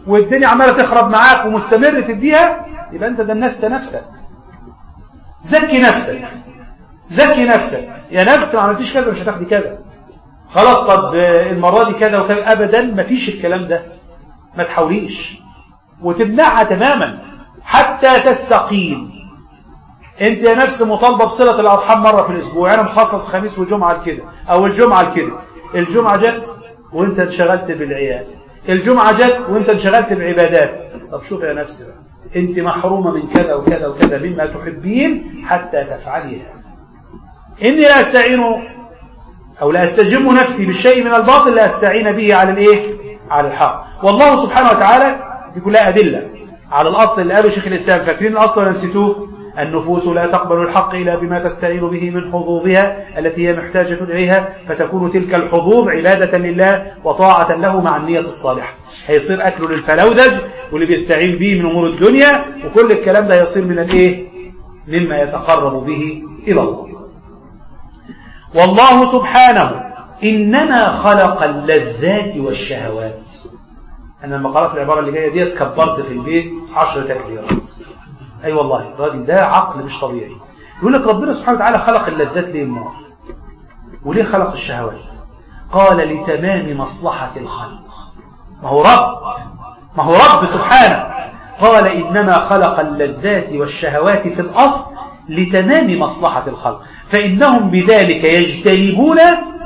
والدنيا عمالة تخرب معاك ومستمر تديها يبقى أنت دنست نفسك زكي نفسك زكي نفسك يا نفس ما عملتيش كذا مش هتاخدي كذا خلاص طب المرة دي كذا وكذا أبدا ما فيش الكلام ده ما تحاوليش وتمنعها تماما حتى تستقيم انت يا نفس مطالبة بصلة الأرحام مرة في الأسبوع أنا مخصص خميس وجمعة لكده أو الجمعة لكده الجمعة جت وانت انشغلت بالعيال الجمعة جت وانت انشغلت بعبادات طب شوف يا نفس بقى انت محرومة من كذا وكذا وكذا مما تحبين حتى تفعليها إني لا أستعين أو لا أستجم نفسي بالشيء من الباطل لا أستعين به على الإيه؟ على الحق والله سبحانه وتعالى دي كلها أدلة على الأصل اللي قاله شيخ الإسلام فاكرين الأصل ولا نسيتوه النفوس لا تقبل الحق إلا بما تستعين به من حظوظها التي هي محتاجة إليها فتكون تلك الحظوظ عبادة لله وطاعة له مع النية الصالحة هيصير أكله للفلودج واللي بيستعين به من أمور الدنيا وكل الكلام ده يصير من الإيه؟ مما يتقرب به إلى الله والله سبحانه إنما خلق اللذات والشهوات أنا لما قرأت العبارة اللي جاية ديت كبرت في البيت عشر تكبيرات أي أيوة والله الراجل ده عقل مش طبيعي يقول لك ربنا سبحانه وتعالى خلق اللذات ليه النار وليه خلق الشهوات قال لتمام مصلحة الخلق ما هو رب ما هو رب سبحانه قال إنما خلق اللذات والشهوات في الأصل لتمام مصلحة الخلق فإنهم بذلك يجتنبون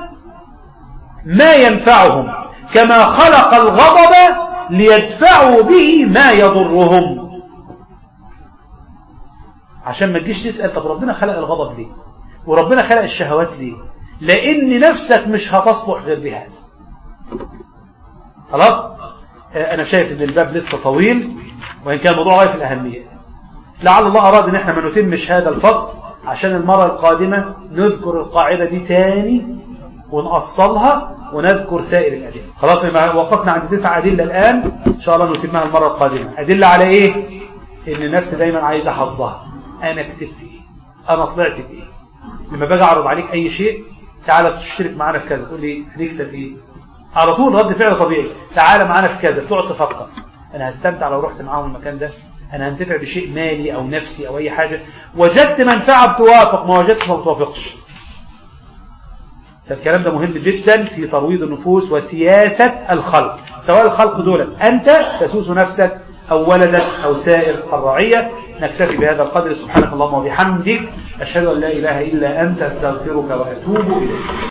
ما ينفعهم كما خلق الغضب ليدفعوا به ما يضرهم عشان ما تجيش تسأل طب ربنا خلق الغضب ليه وربنا خلق الشهوات ليه لأن نفسك مش هتصلح غير بهذا خلاص أنا شايف أن الباب لسه طويل وإن كان الموضوع غاية في الأهمية لعل الله أراد أن احنا ما نتمش هذا الفصل عشان المرة القادمة نذكر القاعدة دي تاني ونأصلها ونذكر سائر الأدلة خلاص وقفنا عند تسع أدلة الآن إن شاء الله نتمها المرة القادمة أدلة على إيه؟ إن النفس دايما عايزة حظها أنا كسبت إيه؟ أنا طلعت بإيه؟ لما باجي أعرض عليك أي شيء تعالى تشترك معانا في كذا تقول لي هنكسب إيه؟ على طول رد فعل طبيعي تعالى معانا في كذا تقعد تفكر أنا هستمتع لو رحت معاهم المكان ده أنا هنتفع بشيء مالي أو نفسي أو أي حاجة وجدت منفعة بتوافق ما وجدتش ما بتوافقش فالكلام ده مهم جدا في ترويض النفوس وسياسة الخلق سواء الخلق دولت أنت تسوس نفسك أو ولدك أو سائر الرعية نكتفي بهذا القدر سبحانك اللهم وبحمدك أشهد أن لا إله إلا أنت أستغفرك وأتوب إليك